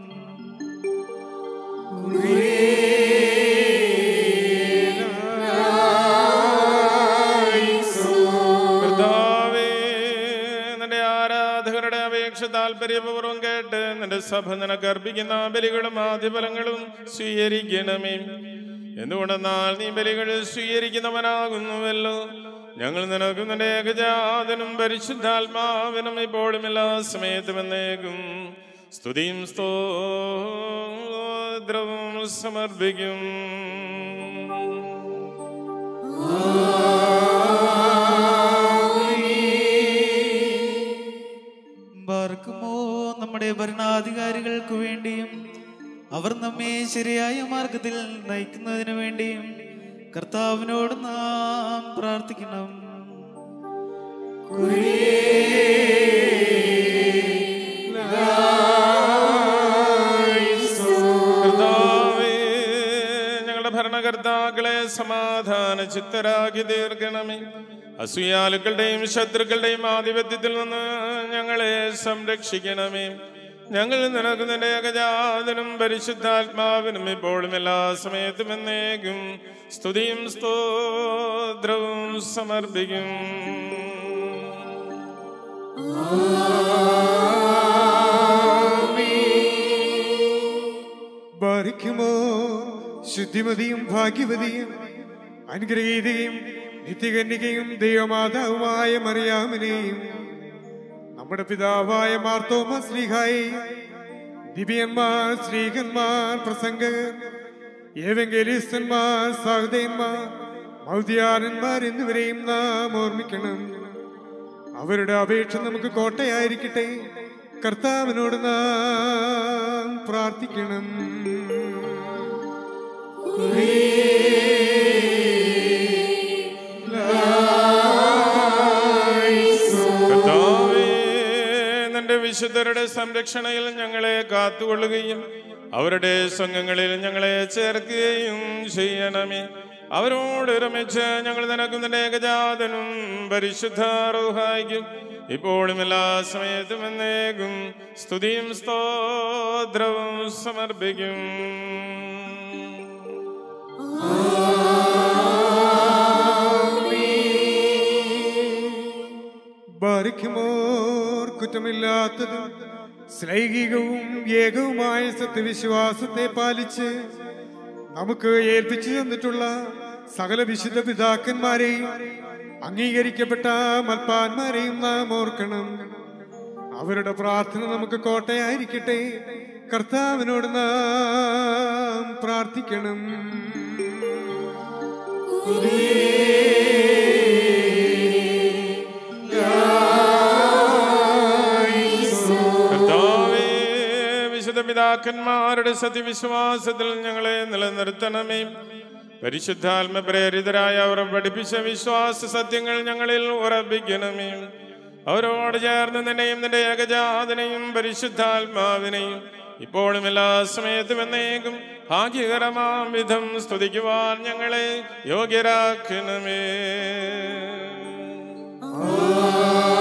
കർത്താവേ, നിന്റെ ആരാധകരുടെ അപേക്ഷ താല്പര്യപൂർവ്വം കേട്ട് നിന്റെ സഭ നിനക്ക് അർപ്പിക്കുന്ന ബലികളും ആദ്യഫലങ്ങളും സ്വീകരിക്കണമേ എന്തുകൊണ്ടെന്നാൽ നീ ബലികൾ സ്വീകരിക്കുന്നവനാകുന്നുവല്ലോ ഞങ്ങൾ നിനക്കും നിന്റെ ഏകജാതനും പരിശുദ്ധാത്മാവിനും ഇപ്പോഴും എല്ലാ സമയത്തും എന്നേക്കും സ്തുതിയും സ്തോത്രവും സമർപ്പിക്കും ബർഗ്മോ നമ്മുടെ ഭരണാധികാരികൾക്ക് വേണ്ടിയും അവർ നമ്മെ ശരിയായ മാർഗത്തിൽ നയിക്കുന്നതിന് വേണ്ടിയും കർത്താവിനോട് നാം പ്രാർത്ഥിക്കണം കർത്താവേ, ഞങ്ങളുടെ ഭരണകർത്താക്കളെ സമാധാന ചിത്തരാക്കി തീർക്കണമേ അസൂയാലുക്കളുടെയും ശത്രുക്കളുടെയും ആധിപത്യത്തിൽ നിന്ന് ഞങ്ങളെ സംരക്ഷിക്കണമേ ഞങ്ങൾ നിനക്ക് നിന്റെ ഏകജാതനും പരിശുദ്ധാത്മാവിനും ഇപ്പോഴും എല്ലാ സമയത്തും എന്നേക്കും സ്തുതിയും സ്തോത്രവും സമർപ്പിക്കും ബാധിക്കുമോ ശുദ്ധിമതിയും ഭാഗ്യവതിയും അനുഗ്രഹീതയും നിത്യകന്യകയും ദൈവമാതാവുമായ മറിയാമിനെയും നമ്മുടെ പിതാവായ മാർത്തോമ ശ്രീഹായി ദിവ്യന്മാർ ശ്രീകന്മാർ പ്രസംഗകർ ഏവെങ്കലിസ്തന്മാർ സഹൃദയന്മാർ മൗദ്യാനന്മാർ എന്നിവരെയും നാം ഓർമ്മിക്കണം അവരുടെ അപേക്ഷ നമുക്ക് കോട്ടയായിരിക്കട്ടെ കർത്താവിനോട് നാം പ്രാർത്ഥിക്കണം കർത്താവേ, നിന്റെ വിശുദ്ധരുടെ സംരക്ഷണയിൽ ഞങ്ങളെ കാത്തുകൊള്ളുകയും അവരുടെ സംഘങ്ങളിൽ ഞങ്ങളെ ചേർക്കുകയും ചെയ്യണമേ അവരോട് ഒരുമിച്ച് ഞങ്ങൾ നിനക്കും നിന്റെ ഏകജാതനും പരിശുദ്ധ റൂഹായിക്കും ഇപ്പോഴും എല്ലാ സമയത്തും എന്നേക്കും സ്തുതിയും സ്തോത്രവും സമർപ്പിക്കും ബാരിക്കുമോർ കുറ്റമില്ലാത്തതും ശ്ലൈഹികവും ഏകവുമായ സത്യവിശ്വാസത്തെ പാലിച്ച് നമുക്ക് ഏൽപ്പിച്ചു തന്നിട്ടുള്ള സകല വിശുദ്ധ പിതാക്കന്മാരെയും അംഗീകരിക്കപ്പെട്ട മൽപ്പാന്മാരെയും നാം ഓർക്കണം അവരുടെ പ്രാർത്ഥന നമുക്ക് കോട്ടയായിരിക്കട്ടെ കർത്താവിനോട് നാം പ്രാർത്ഥിക്കണം കർത്താവേ, വിശുദ്ധ പിതാക്കന്മാരുടെ സത്യവിശ്വാസത്തിൽ ഞങ്ങളെ നിലനിർത്തണമേ പരിശുദ്ധാത്മ പ്രേരിതരായ അവർ പഠിപ്പിച്ച വിശ്വാസ സത്യങ്ങൾ ഞങ്ങളിൽ ഉറപ്പിക്കണമേ അവരോട് ചേർന്ന് നിന്നെയും നിന്റെ ഏകജാതനെയും പരിശുദ്ധാത്മാവിനെയും ഇപ്പോഴും എല്ലാ സമയത്തും എന്നേക്കും ഭാഗ്യകരമാം വിധം സ്തുതിക്കുവാൻ ഞങ്ങളെ യോഗ്യരാക്കണമേ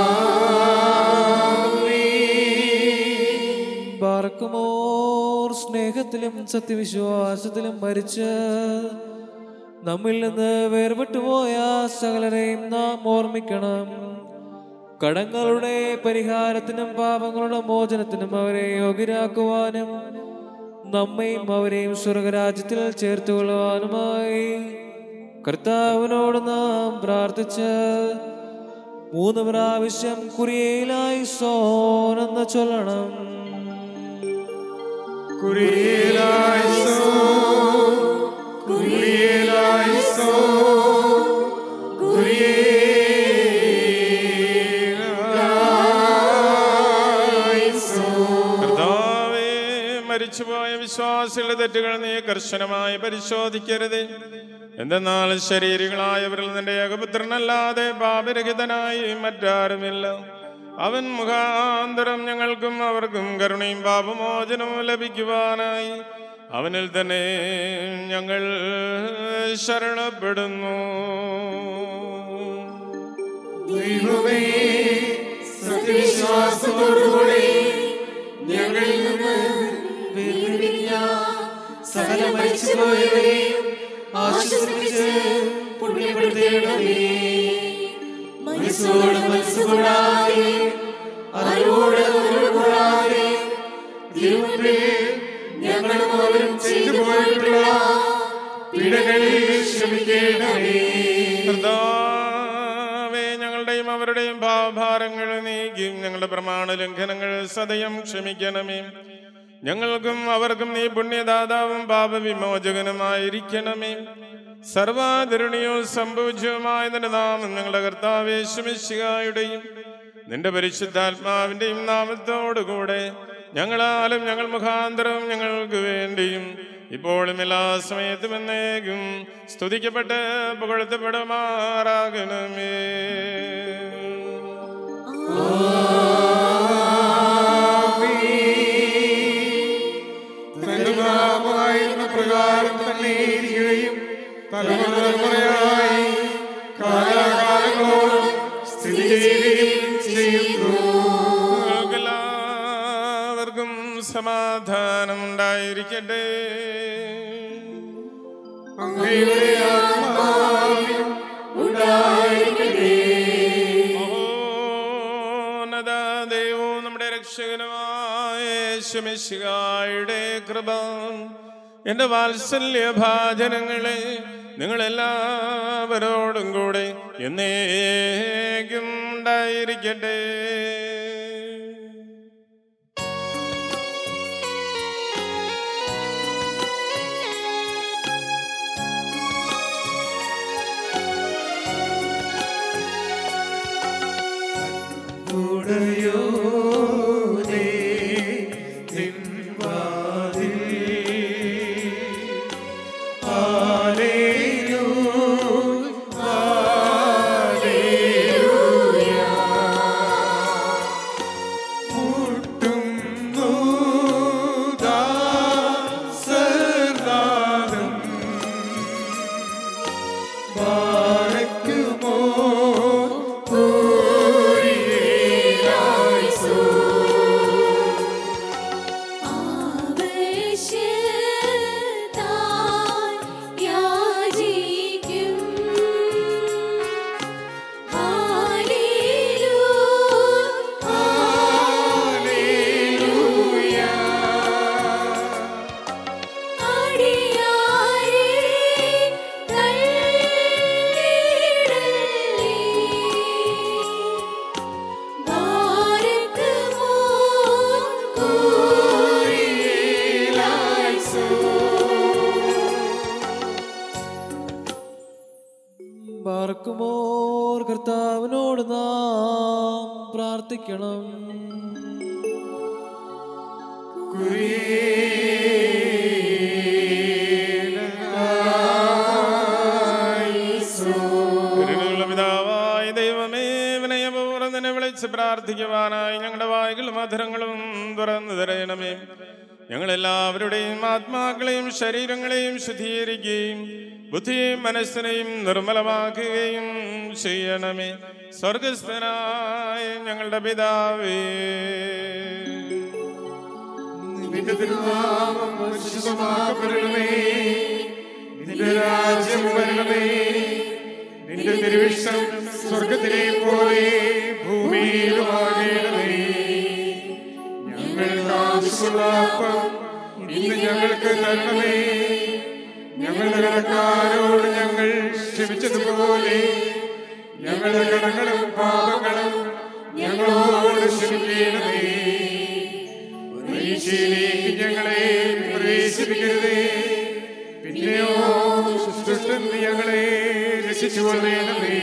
ബാർക്കുമോർ സ്നേഹത്തിലും സത്യവിശ്വാസത്തിലും മരിച്ച് നമ്മിൽ നിന്ന് വേർപെട്ടുപോയ സകലരെയും നാം ഓർമ്മിക്കണം കടങ്ങളുടെ പരിഹാരത്തിനും പാപങ്ങളുടെ മോചനത്തിനും അവരെ യോഗ്യരാക്കുവാനും നമ്മയും അവരെയും സ്വർഗരാജ്യത്തിൽ ചേർത്തുകൊള്ളുവാനുമായി കർത്താവിനോട് നാം പ്രാർത്ഥിച്ച് മൂന്ന് പ്രാവശ്യം കുറിയയിലായി സോനെന്ന് ചൊല്ലണം കുരിയേലായിസോ കുരിയേലായിസോ കുരിയേലായിസോ കർത്താവേ മരിച്ചുപോയ വിശ്വാസികളുടെ തെറ്റുകൾ നീ കർശനമായി പരിശോധിക്കരുത് എന്തെന്നാൽ ശരീരങ്ങളായവരിൽ നിന്റെ ഏകപുത്രനല്ലാതെ പാപരഹിതനായി മറ്റാരുമില്ല അവൻ മുഖാന്തരം ഞങ്ങൾക്കും അവർക്കും കരുണയും പാപമോചനവും ലഭിക്കുവാനായി അവനിൽ തന്നെ ഞങ്ങൾ ശരണപ്പെടുന്നു ദൈവമേ സത്യവിശ്വാസത്തോടുകൂടി ഞങ്ങളിൽ നിന്ന് വേർപിരിഞ്ഞ സകല മരിച്ചുപോയവരെയും ആശ്വസിപ്പിച്ച് പുണ്യപ്പെടുത്തേണമേ മനസ്സോട് മനസ്സുകൂടാതെ അറിവോട് അറിവ് കൂടാതെ തിരുമുമ്പിൽ ഞങ്ങളും അവരും ചെയ്തു പോയിട്ടുള്ള പിഴകൾ ക്ഷമിക്കേണമേ കർത്താവേ ഞങ്ങളുടെയും അവരുടെയും ഭാവഭാരങ്ങൾ നീക്കിയും ഞങ്ങളുടെ പ്രമാണ ലംഘനങ്ങൾ സദയം ക്ഷമിക്കണമേ ഞങ്ങൾക്കും അവർക്കും നീ പുണ്യദാതാവും പാപവിമോചകനുമായിരിക്കണമേ സർവാധരണീയവും സംഭവിച്ചതുമായ നിന്റെ നാമം ഞങ്ങളുടെ കർത്താവേശുമിശികായുടെയും നിന്റെ പരിശുദ്ധാത്മാവിന്റെയും നാമത്തോടുകൂടെ ഞങ്ങളാലും ഞങ്ങൾ മുഖാന്തരവും ഞങ്ങൾക്ക് വേണ്ടിയും ഇപ്പോഴും എല്ലാ സമയത്തും എന്നേക്കും സ്തുതിക്കപ്പെട്ട് പുകഴ്ത്തപ്പെടുമാറാകണമേ തന്റെ നാമമായിരുന്ന പ്രകാരം തന്നെ ഇരിക്കുകയും തലമുറയായി കാലാകാലങ്ങളോളം സ്ഥിതി ചെയ്യുകയും ചെയ്യുന്നു എല്ലാവർക്കും സമാധാനം ഉണ്ടായിരിക്കട്ടെ അങ്ങയുടെ ആത്മാവിനും ഉണ്ടായിരിക്കട്ടെ മഹോന്നത ദൈവവും നമ്മുടെ രക്ഷകനുമായ യേശുമിശിഹായുടെ കൃപ എന്റെ വാത്സല്യ ഭാജനങ്ങളെ നിങ്ങളെല്ലാവരോടും കൂടെ എന്നേക്കും ഉണ്ടായിരിക്കട്ടെ ഉടയോനേ നിൻ വാതിൽ ഹല്ലേലൂ ഹല്ലേലൂയ മുട്ടുന്നു ദാസനാദം ബാരക്കുമോ ആവേശത്താൽ യാചിക്കും ഹല്ലേലൂയ അടിയാരേ തള്ളിയിടലേ ഭാരക്കുമോ കൂരിലായിസോ ബാർക്കുമോർ കർത്താവിനോട് നാം പ്രാർത്ഥിക്കണം കരുണയുള്ള പിതാവായ ദൈവമേ വിനയപൂർവ്വം നിന്നെ വിളിച്ച് പ്രാർത്ഥിക്കുവാനായി ഞങ്ങളുടെ വായികളും മധുരങ്ങളും തുറന്നു തരയണമേ ഞങ്ങളെല്ലാവരുടെയും ആത്മാക്കളെയും ശരീരങ്ങളെയും ശുദ്ധീകരിക്കുകയും ബുദ്ധിയും മനസ്സിനെയും നിർമ്മലമാക്കുകയും ചെയ്യണമേ സ്വർഗസ്ഥനായ ഞങ്ങളുടെ പിതാവേ നിന്റെ തിരുനാമം പരിശുദ്ധമാക്കപ്പെടണമേ നിന്റെ രാജ്യം വരണമേ നിന്റെ തിരുവിഷ്ടം സ്വർഗത്തിലെ പോലെ ഭൂമിയിലുമാകണമേ ഞങ്ങൾക്ക് ആവശ്യമുള്ള അപ്പം ഇന്ന് ഞങ്ങൾക്ക് തരണമേ ഞങ്ങളുടെ കടക്കാരോട് ഞങ്ങൾ ക്ഷമിച്ചതുപോലെ ഞങ്ങളുടെ കടങ്ങളും പാപങ്ങളും ഞങ്ങളോട് ക്ഷമിക്കണമേ പരീക്ഷയിലേക്ക് ഞങ്ങളെ പ്രവേശിപ്പിക്കരുതേ പിന്നെയോ ദുഷ്ടൻ ഞങ്ങളെ രക്ഷിച്ചു കൊള്ളണമേ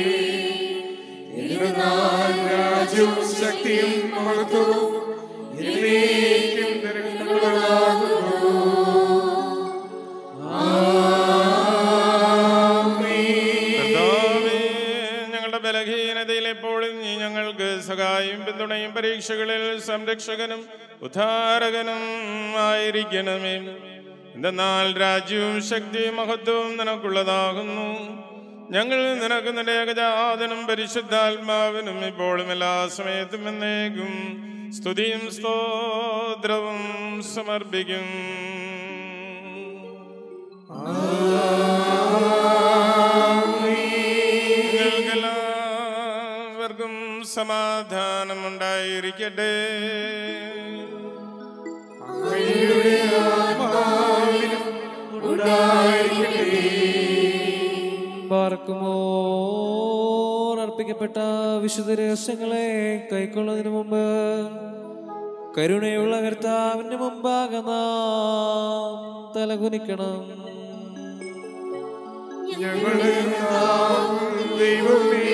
എന്നാൽ രാജ്യവും ശക്തിയും മഹത്വവും എന്നേക്കും നിനക്കുള്ളതാകുന്നു കർത്താവേ, ഞങ്ങളുടെ ബലഹീനതയിൽ എപ്പോഴും നീ ഞങ്ങൾക്ക് സഹായം പിന്തുണയും പരീക്ഷകളിൽ സംരക്ഷകനും ഉദ്ധാരകനും ആയിരിക്കണമേ എന്തെന്നാൽ രാജ്യവും ശക്തിയും മഹത്വവും നിനക്കുള്ളതാകുന്നു ഞങ്ങൾ നിനക്ക് നിന്റെ ഏകജാതനും പരിശുദ്ധാത്മാവിനും ഇപ്പോഴും എല്ലാ സമയത്തും എന്നേക്കും സ്തുതിയും സ്തോത്രവും സമർപ്പിക്കും നിങ്ങൾക്കെല്ലാവർക്കും സമാധാനം ഉണ്ടായിരിക്കട്ടെ പാർക്കുമോർ അർപ്പിക്കപ്പെട്ട വിശുദ്ധ രഹസ്യങ്ങളെ കൈക്കൊള്ളുന്നതിന് മുമ്പ് കരുണയുള്ള കർത്താവിന്റെ മുമ്പാകെ നാം തലകുനിക്കണം ഞങ്ങളുടെ ദൈവമേ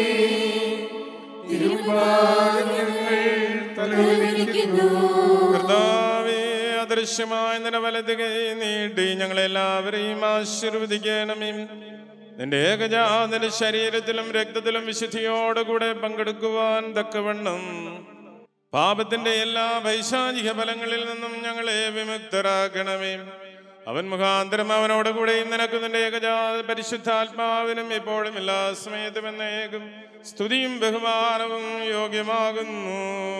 തിരുപ്പാകെ ഞങ്ങൾ തലവലിക്കുന്നു കർത്താവേ അദൃശ്യമായ നിന്റെ വലത് കൈ നീട്ടി ഞങ്ങളെല്ലാവരെയും ആശീർവദിക്കണമേ നിന്റെ ഏകജാതന്റെ ശരീരത്തിലും രക്തത്തിലും വിശുദ്ധിയോടുകൂടെ പങ്കെടുക്കുവാൻ തക്കവണ്ണം പാപത്തിന്റെ എല്ലാ പൈശാചിക ഫലങ്ങളിൽ നിന്നും ഞങ്ങളെ വിമുക്തരാക്കണമേ അവൻ മുഖാന്തരം അവനോട് കൂടെയും നിനക്ക് നിന്റെ ഏകജാത പരിശുദ്ധാത്മാവിനും എപ്പോഴും എല്ലാ സമയത്തും എന്നേക്കും സ്തുതിയും ബഹുമാനവും യോഗ്യമാകുന്നു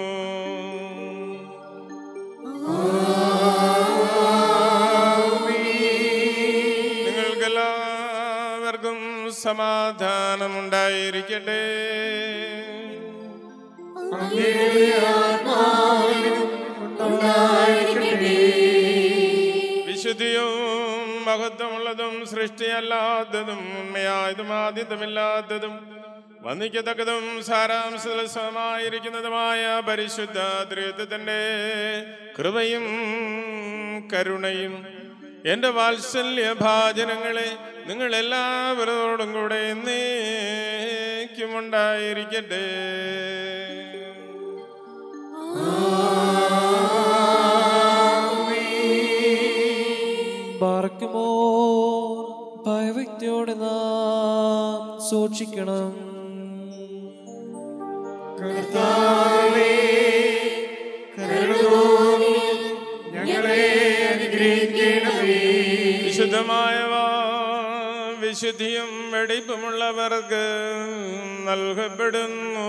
നിങ്ങൾക്കെല്ലാവർക്കും സമാധാനമുണ്ടായിരിക്കട്ടെ വിശുദ്ധിയും മഹത്വമുള്ളതും സൃഷ്ടിയല്ലാത്തതും ഉണ്മയായതും ആദ്യതമില്ലാത്തതും വന്ദിക്കത്തക്കതും സാരാംശമായിരിക്കുന്നതുമായ പരിശുദ്ധ ത്രിത്വത്തിന്റെ കൃപയും കരുണയും എന്റെ വാത്സല്യ ഭാജനങ്ങളെ നിങ്ങൾ എല്ലാവരോടും കൂടെ എന്നേക്കും ഉണ്ടായിരിക്കട്ടെ പാർക്കുമോർ ഭയഭക്തിയോടെ നാം സൂക്ഷിക്കണം കർത്താവേ കരുണ തോന്നി ഞങ്ങളെ അനുഗ്രഹിക്കണമേ വിശുദ്ധമായവ വിശുദ്ധിയും വെടിപ്പുമുള്ളവർക്ക് നൽകപ്പെടുന്നു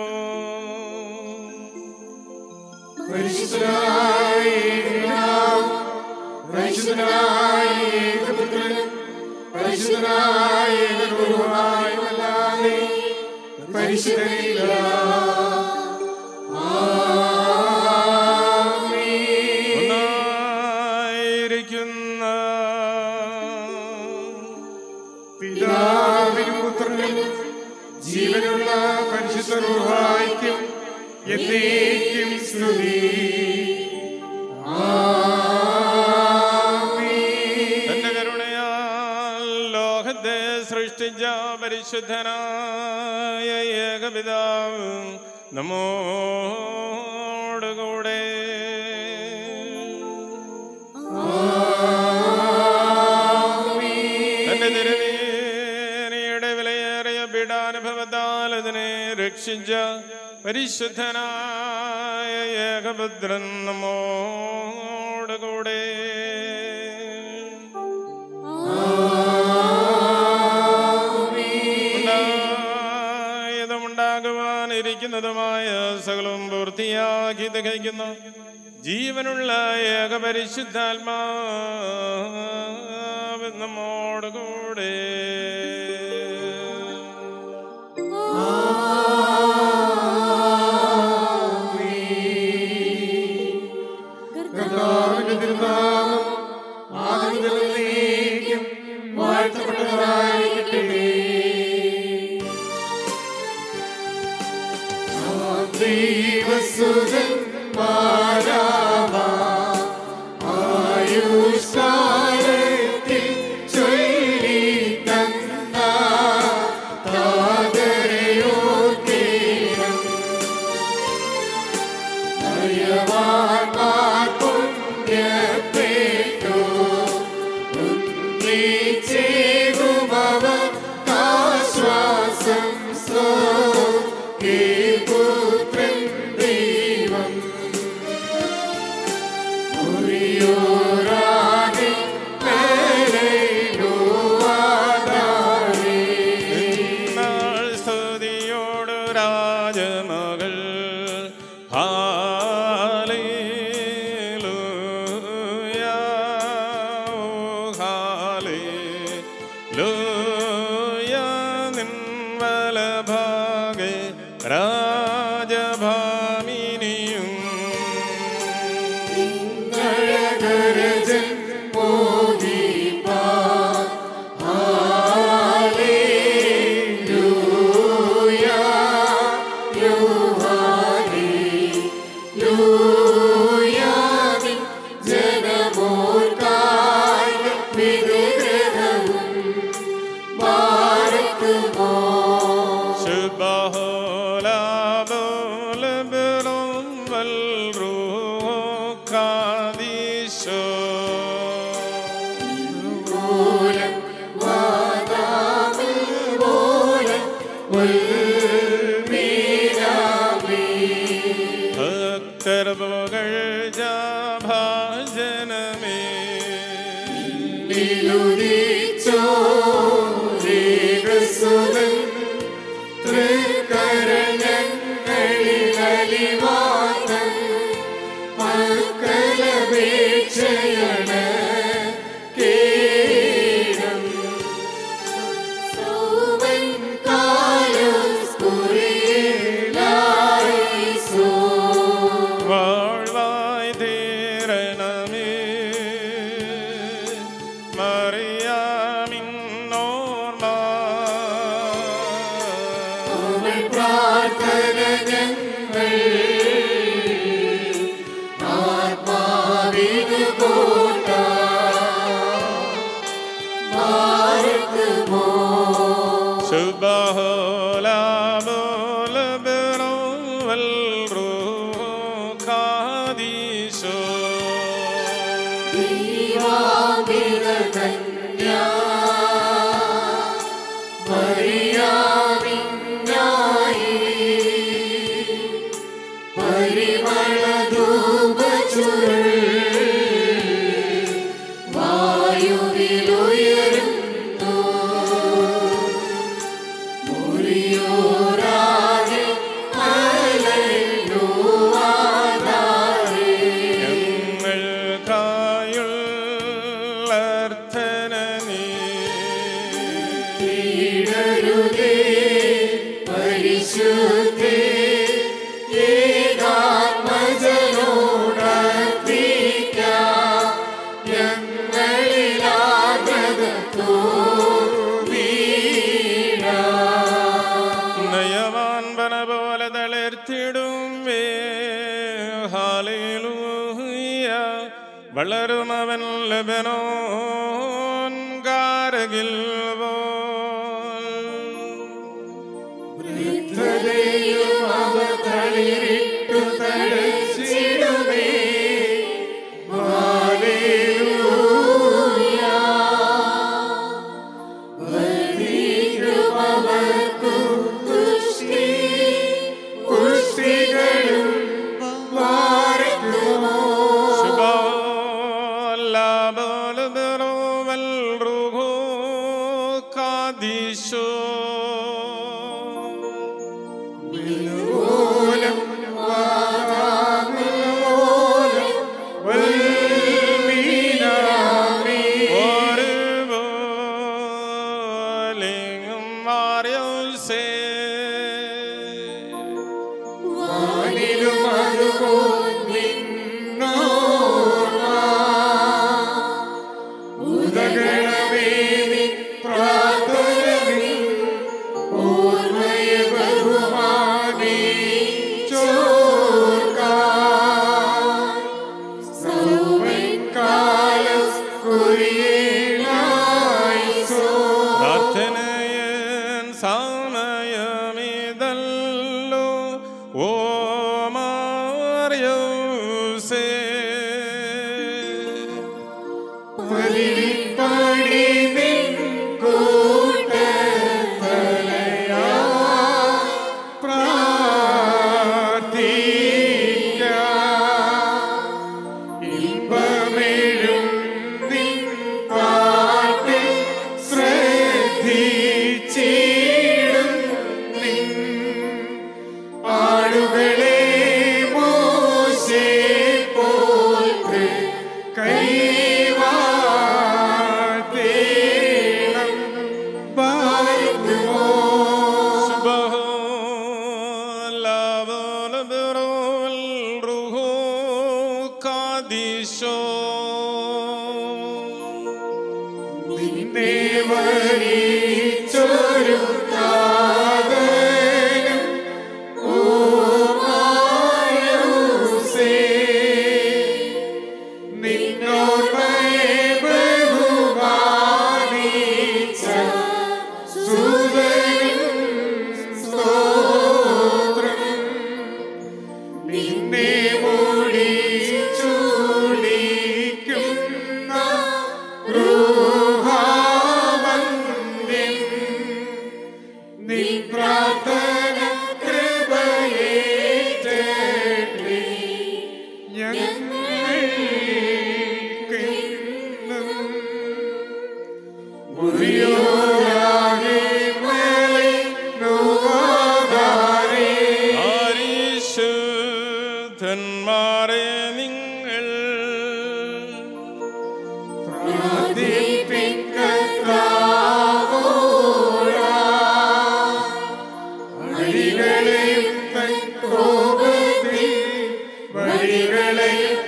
പരിശുദ്ധനായ പിതാവ്, പരിശുദ്ധനായ ഏകപുത്രൻ, പരിശുദ്ധനായ ഏകഗുരുവായുമല്ലാതെ പരിശുദ്ധനില്ല. ആമേൻ. ഒന്നായിരിക്കുന്ന പിതാവിനും പുത്രനും ജീവനുള്ള പരിശുദ്ധ റുഹായ്ക്കും എന്നേക്കും സ്തുതി ആമേൻ. തന്റെ കരുണയാൽ ലോകത്തെ സൃഷ്ടിച്ച പരിശുദ്ധനായ ഏകപിതാവ് നമ്മോടുകൂടെ തന്റെ തിരുനീരയുടെ വിലയേറിയ പീഡാനുഭവത്താൽ അതിനെ രക്ഷിച്ച പരിശുദ്ധനായ ഏകപുത്രൻ നമ്മോടുകൂടെ ഉണ്ടായതും ഉണ്ടാകുവാനിരിക്കുന്നതുമായ സകലവും പൂർത്തിയാക്കി തികയ്ക്കുന്ന ജീവനുള്ള ഏകപരിശുദ്ധാത്മാവ് നമ്മോട് കൂടെ കർത്താവിന്റെ തിരുനാമം ആദിമുതലേക്കും വാഴ്ത്തപ്പെട്ടതായിരിക്കട്ടെ ദൈവസുതൻ മാരാവാ ആയുഷ്കാലത്തിൽ ചൊല്ലി തന്ന താതരയോർക്കേണം നയവാൻമാർ പുണ്യപ്പെട്ടു ഒന്നിച്ചേകുമവർ ആശ്വാസം പുത്രൻ ദൈവം മുറിയോരാതെ നാൾ സ്തുതിയോട് രാജമകൾ ഹാലേലൂയ ഹാലേലൂയ നിൻ വലഭാഗെ രാജഭാമിനിയും നരകരജൻ മോഹിപ്പാ ഹാലേലൂയ യൂഹാലേലൂയ നിൻ ജനമോർക്കായി വിഗ്രഹവും ഭാരത്തുമോ ശുഭഹോലാബോലബിറും വൽറൂഹോ കാദീശോ. മൂലം വാദാമിൽ പോലെ ഉൾമീരാമേ ഭക്തർപുകൾ ജാഭാജനമേ നിലുദിച്ചോ രേഖസുതൻ തൃക്കരഞ്ഞങ്ങളിൽ അലിവാതൻ മക്കളപേക്ഷയണ് കേരം സൗവൻ കാലോസ് കുറിയിലായിസോ വാഴ്വായ് തീരണമേ മറിയാമിന്നോർമ്മ അവൾ പ്രാർത്ഥന ഞങ്ങൾ ആത്മാവിനു കോട്ട മാർക്കുമോ ശുഭഹോലാബോലബിറും വൽറൂഹോ കാദീശോ. ദൈവാമിത കന്യാ മറിയാമിന്നായി പരിമള ധൂപചുരുൾ വായുവിലുയരുന്നു മുറിയോരാതെ അലയുവാതാരേ ഞങ്ങൾക്കായുള്ളർത്ഥന നീ പീഡരുതേ പരിശുദ്ധേ ഏകാത്മജനോടർപ്പിക്കാം ഞങ്ങളിലാകതോ നയവാൻ പന പോലെ തളിർത്തിടും വേ ഹാലേലൂയ വളരും അവൻ ലബനോൻ ഗാരകിൽ പോൽ. വൃദ്ധതയും അവർ തളിരിട്ടു തടച്ചിടുമേ ഹാലേലൂയ. വർദ്ധിക്കും അവർക്കു പുഷ്ടി, പുഷ്ടികളും വാരക്കുമോ ശുഭോല്ലാബോലബിറുവൽ റുഹോ കാദീശോ. മൂലം മാറിയോസേ വാനിലും അതുപോൽ നിന്നോർമ്മ. ഉദകണമേ നിൻ പ്രാർത്ഥനയിൽ ഓർമ്മയെ ബഹുമാനിച്ചോർക്കാം. സൗമ്യകാലം കുറിയേലായിസോ. പ്രാർത്ഥനയൻ സമയമിതല്ലോ ഓ മാറിയോസേ പലിപ്പടി നിൻ കൂട്ടത്തലയാ പ്രാർത്ഥിക്കാം. ഇമ്പമെഴും നിൻ പാട്ടിൽ ശ്രദ്ധിച്ചിടും നിൻ ആളുകളെ മോശെ പോൽക്ക് കൈവാഴ്ത്തേണം പാർക്കുമോ നിന്നെ വരിച്ചൊരു കാതലും ഓമായൂസേ നിന്നോർമ്മയെ ബഹുമാനിച്ച സുതനും സ്തോത്രം നിന്നെ മൂടി ചൂടിക്കുന്ന റൂഹാവന്യൻ നിൻ പ്രാർത്ഥന കൃപയേറ്റേ ഞങ്ങൾക്കെന്നും മുറിയോരാകെ മേലെ നോവാതാരേ പരിശുദ്ധന്മാരെ നിങ്ങൾ വഴികളെയും തൻ കോപത്തിൽ വഴികളെയും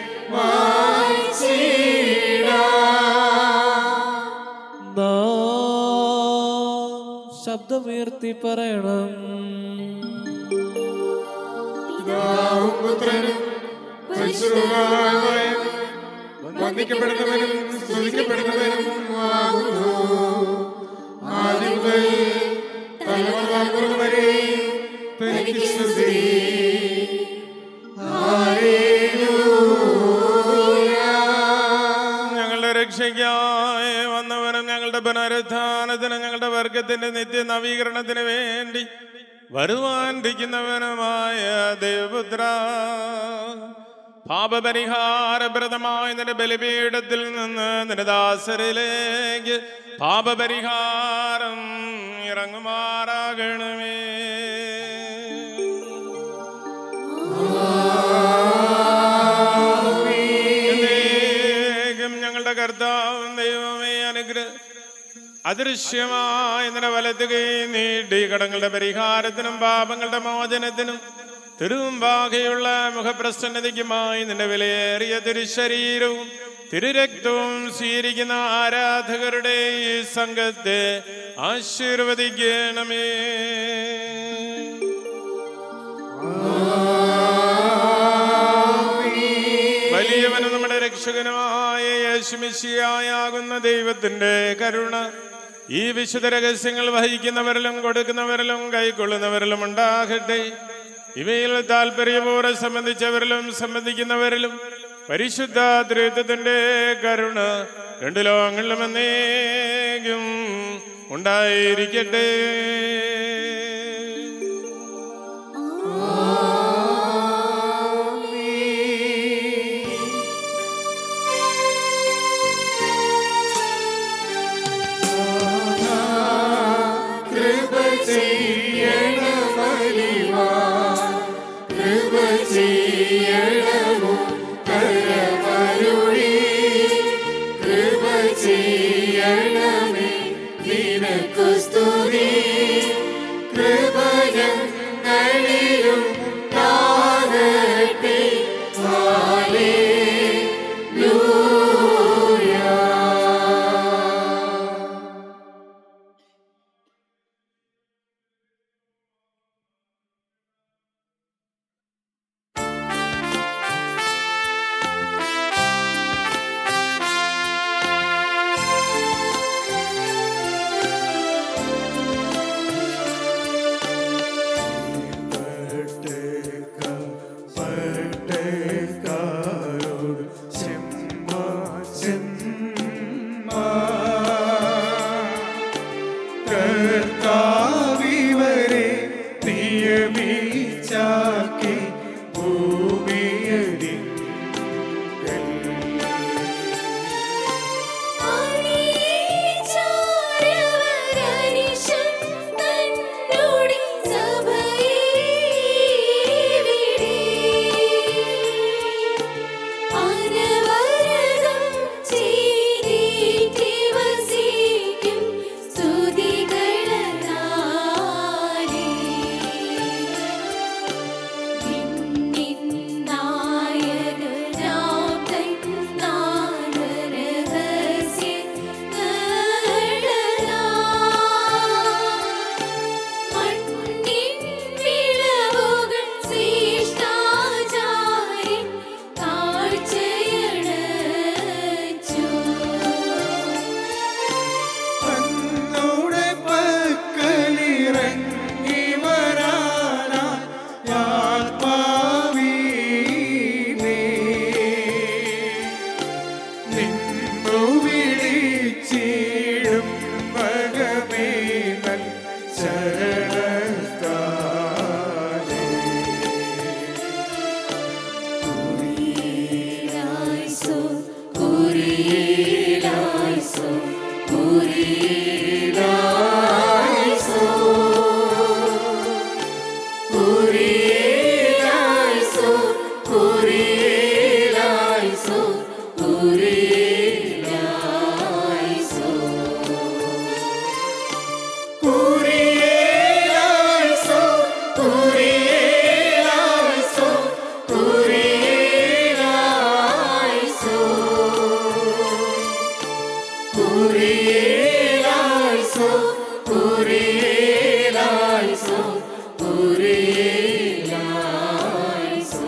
മായ്ച്ചിടാം. നാം ശബ്ദമുയർത്തി പറയണം പിതാവും പുത്രനും പരിശുദ്ധനുമായ വന്ദിക്കപ്പെടുന്നവനും സ്തുതിക്കപ്പെടുന്നവനും ആകുന്നു ആദ്യം മുതൽ തലമുറ തലമുറ വരെ തനിക്ക് സ്തുതി ഹല്ലേലൂയ. ഞങ്ങളുടെ രക്ഷയ്ക്കായി വന്നവനും ഞങ്ങളുടെ പുനരുത്ഥാനത്തിന് ഞങ്ങളുടെ വർഗത്തിന്റെ നിത്യ നവീകരണത്തിന് വേണ്ടി വരുവാനിരിക്കുന്നവനുമായ ദേവപുത്ര പാപപരിഹാരപ്രദമായ നിന്റെ ബലിപീഠത്തിൽ നിന്ന് നിന്റെ ദാസരിലേക്ക് പാപപരിഹാരം ഇറങ്ങുമാറാകണമേ എന്നേക്കും ഞങ്ങളുടെ കർത്താവും ദൈവമേ അനുഗ്രഹ അദൃശ്യമായ നിന്റെ വലത്ത് കൈ നീട്ടി കടങ്ങളുടെ പരിഹാരത്തിനും പാപങ്ങളുടെ മോചനത്തിനും തിരുമ്പാകെയുള്ള മുഖപ്രസന്നതയ്ക്കുമായി നിന്റെ വിലയേറിയ തിരുശരീരവും തിരുരക്തവും സ്വീകരിക്കുന്ന ആരാധകരുടെ ഈ സംഘത്തെ ആശീർവദിക്കണമേ വലിയവനും നമ്മുടെ രക്ഷകനുമായ യേശുമിശിയായാകുന്ന ദൈവത്തിന്റെ കരുണ ഈ വിശുദ്ധ രഹസ്യങ്ങൾ വഹിക്കുന്നവരിലും കൊടുക്കുന്നവരിലും കൈക്കൊള്ളുന്നവരിലും ഉണ്ടാകട്ടെ ഇവയിൽ താല്പര്യപൂർവ്വം സംബന്ധിച്ചവരിലും സംബന്ധിക്കുന്നവരിലും പരിശുദ്ധ ത്രിത്വത്തിന്റെ കരുണ രണ്ടു ലോകങ്ങളിലും എന്നേക്കും ഉണ്ടായിരിക്കട്ടെ കൃപ ചെയ്യണമലിവാ കൃപ ചെയ്യണമോ കരമരുളി കൃപ ചെയ്യണമേ നിനക്കു സ്തുതി ചാക്കി ഭൂമിയടി അണിചാരവരനിശം തന്നോടി സഭയെ വിടേ. അനവരതം ചെയ്തേറ്റി വസിക്കും സ്തുതികളാലേ. വിണ്ണിൻ നായകനാം തൻ നാദരഹസ്യങ്ങളാൽ മണ്ണിൻ വിളവുകൾ ശ്രേഷ്ഠാചാര്യൻ കാഴ്ചയണച്ചു തന്നോടെ പക്കലിറങ്ങി വരാനാ ആത്മാവീനേ നിന്നു വിളിച്ചിടും മകമേ നൽ ശരണത്താലേ കുരിയിലായിസോ കുരിയിലായിസോ കുരിയിലായിസോ കുരിയിലായിസോ കുരിയിലായിസോ കുരിയിലായിസോ കുരിയേലായിസോ കുരിയേലായിസോ കുരിയേലായിസോ കുരിയേലായിസോ കുരിയേലായിസോ കുരിയേലായിസോ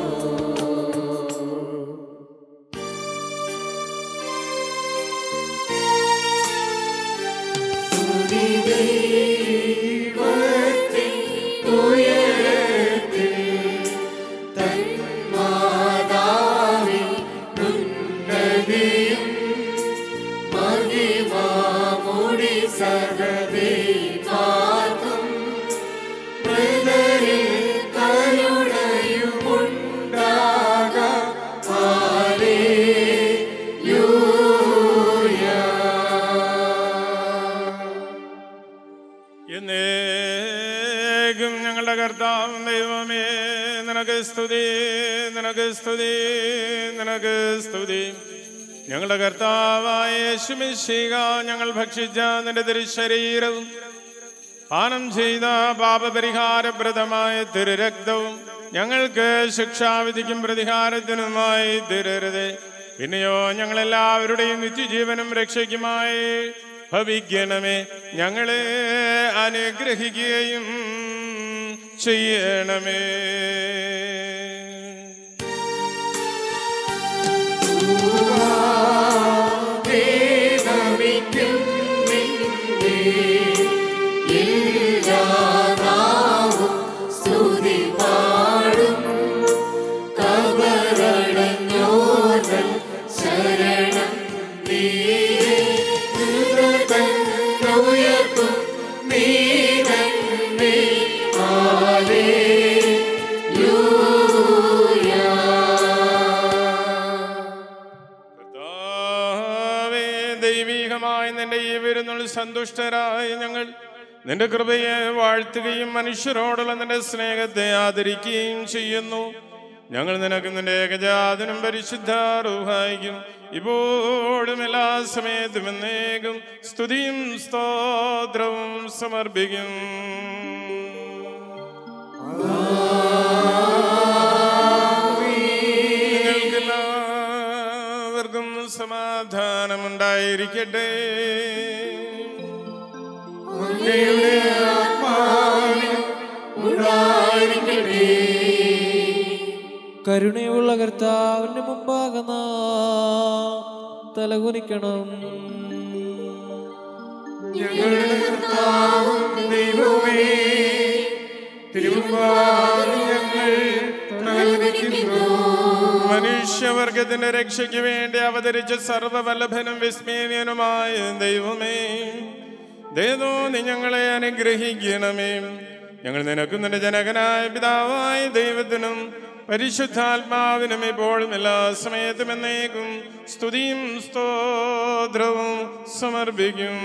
എന്നേക്കും ഞങ്ങളുടെ കർത്താവും ദൈവമേ നിനക്ക് സ്തുതി നിനക്ക് സ്തുതി നിനക്ക് സ്തുതി ഞങ്ങളുടെ കർത്താവായ യേശുമിശിക ഞങ്ങൾ ഭക്ഷിച്ച നിന്റെ തിരുശരീരവും പാനം ചെയ്ത പാപപരിഹാരപ്രദമായ തിരുരക്തവും ഞങ്ങൾക്ക് ശിക്ഷാവിധിക്കും പ്രതികാരത്തിനുമായി തിരരുത് പിന്നെയോ ഞങ്ങളെല്ലാവരുടെയും നിത്യജീവനും രക്ഷയ്ക്കുമായി ഭവിക്കണമേ ഞങ്ങളെ അനുഗ്രഹിക്കുകയും ചെയ്യണമേ വേദമിക്കും നിന്നെ ഇല്ലാതാവും സ്തുതി പാടും കബറടഞ്ഞോർവൻ ശരണം നീയേ കൃതതൻ ഉയർത്തും നീ തന്നെ കർത്താവേ, ദൈവീകമായ നിന്റെ ഈ വിരുന്നുൾ സന്തുഷ്ടരായ ഞങ്ങൾ നിന്റെ കൃപയെ വാഴ്ത്തുകയും മനുഷ്യരോടുള്ള നിന്റെ സ്നേഹത്തെ ആദരിക്കുകയും ചെയ്യുന്നു ഞങ്ങൾ നിനക്ക് നിന്റെ ഏകജാതനും പരിശുദ്ധ റൂഹായിക്കും ഇപ്പോഴും എല്ലാ സമയത്തും എന്നേക്കും സ്തുതിയും സ്തോത്രവും സമർപ്പിക്കും നിങ്ങൾക്കെല്ലാവർക്കും സമാധാനമുണ്ടായിരിക്കട്ടെ കരുണയുള്ള കർത്താവിന്റെ മുമ്പാകെ നാം തലകുനിക്കണം ഞങ്ങളുടെ കർത്താവും ദൈവമേ തിരുവാതിൽ ഞങ്ങൾ നൽകുന്നു മനുഷ്യവർഗത്തിന്റെ രക്ഷയ്ക്ക് വേണ്ടി അവതരിച്ച സർവവല്ലഭനും വിസ്മയനുമായ ദൈവമേ ദേവോ നീ ഞങ്ങളെ അനുഗ്രഹിക്കണമേ ഞങ്ങൾ നിനക്കും നിന്റെ ജനകനായ പിതാവായ ദൈവത്തിനും പരിശുദ്ധാത്മാവിനും ഇപ്പോഴും എല്ലാ സമയത്തും എന്നേക്കും സ്തുതിയും സ്തോത്രവും സമർപ്പിക്കും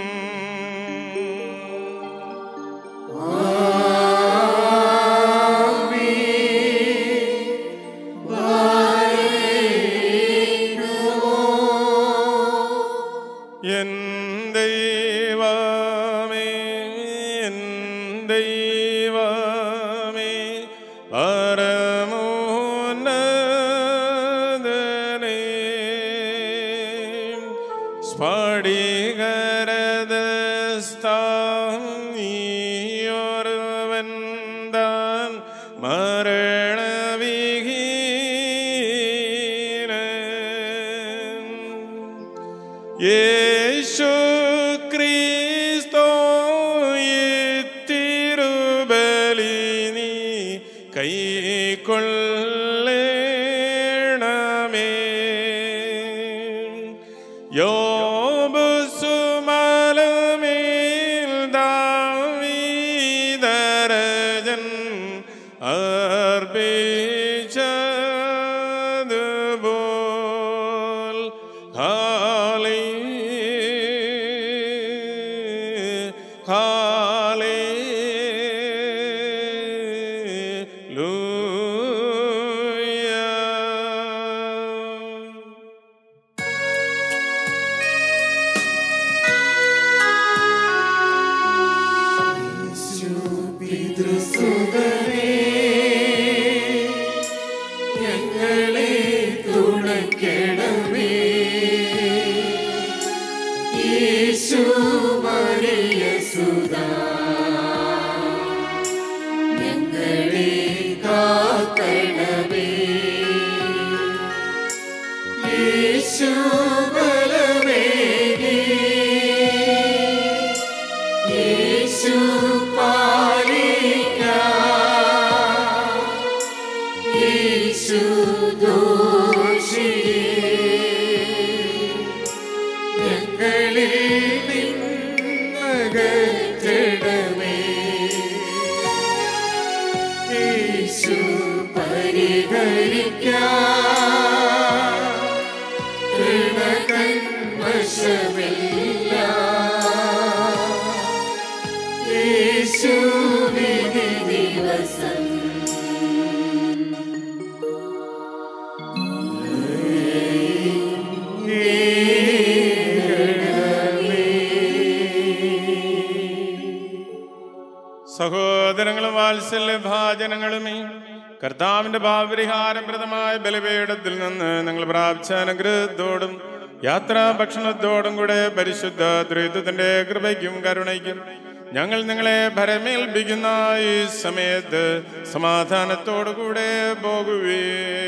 എൻ ദൈവമേ എൻ ദൈവമേ പരമോന്നതനേ സ്ഫടികരദസ്ഥാൻ മരണവിഹീനൻ യേശു ക്രിസ്തോ തിരുബലി നീ കൈക്കൊള്ളണമേ യോബ് സുമലമേൽ ദാവീദരജൻ അർപ്പിച്ചതുപോൽ ഹാലേ ഹാലേ ലൂയ ഞങ്ങളെ തുണയ്ക്കണമേ യേശു മറിയ സുധാ ഞങ്ങളെ കാക്കണമേ യേശു ബലമേകി യേശു പാലിക്കാം യേശു ദോഷിയെ ഞങ്ങളിൽ നിന്നകറ്റണമേ യേശു പരിഹരിക്കാം ഋണകന്മശമില്ല യേശു വിധി ദിവസം സഹോദരങ്ങളും വാത്സല്യ ഭാജനങ്ങളുമേ കർത്താവിന്റെ ഭാവപരിഹാരപ്രദമായ ബലപീഠത്തിൽ നിന്ന് നിങ്ങൾ പ്രാപിച്ച അനുഗ്രഹത്തോടും യാത്രാ ഭക്ഷണത്തോടും കൂടെ പരിശുദ്ധ ദ്വൈതത്തിന്റെ കൃപയ്ക്കും കരുണയ്ക്കും ഞങ്ങൾ നിങ്ങളെ ഭരമേൽപ്പിക്കുന്ന ഈ സമയത്ത് സമാധാനത്തോടു കൂടെ പോകുവേ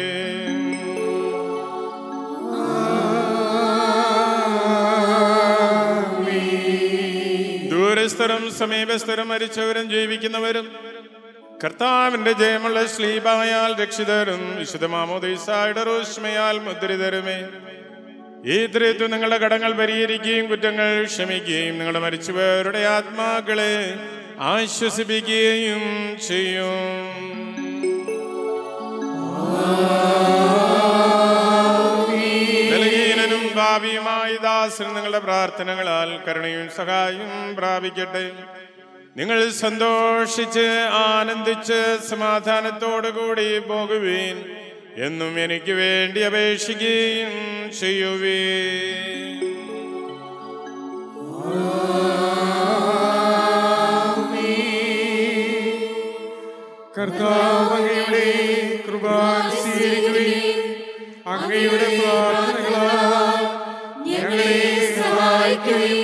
ദൂരസ്ഥരും സമീപസ്ഥരും മരിച്ചവരും ജീവിക്കുന്നവരും കർത്താവിന്റെ ജയമുള്ള ശ്ലീപായാൽ രക്ഷിതരും വിശുദ്ധ മാമോദീസായുടെ റോഷ്മയാൽ മുദ്രിതരുമേ ഈ ത്രിത്വം നിങ്ങളുടെ കടങ്ങൾ പരിഹരിക്കുകയും കുറ്റങ്ങൾ ക്ഷമിക്കുകയും നിങ്ങളുടെ മരിച്ചവരുടെ ആത്മാക്കളെ ആശ്വസിപ്പിക്കുകയും ചെയ്യും ബലഹീനനും ഭാവിയുമായി ദാസൻ നിങ്ങളുടെ പ്രാർത്ഥനകളാൽ കരുണയും സഹായവും പ്രാപിക്കട്ടെ നിങ്ങൾ സന്തോഷിച്ച് ആനന്ദിച്ച് സമാധാനത്തോടു കൂടി പോകുവീൻ എന്നും എനിക്ക് വേണ്ടി അപേക്ഷിക്കുകയും ചെയ്യുവേ കർത്താവ് അങ്ങയുടെ കൃപ സ്വീകരിക്കുകയും അങ്ങയുടെ പ്രാർത്ഥനകളാൽ ഞങ്ങളെ സഹായിക്കുകയും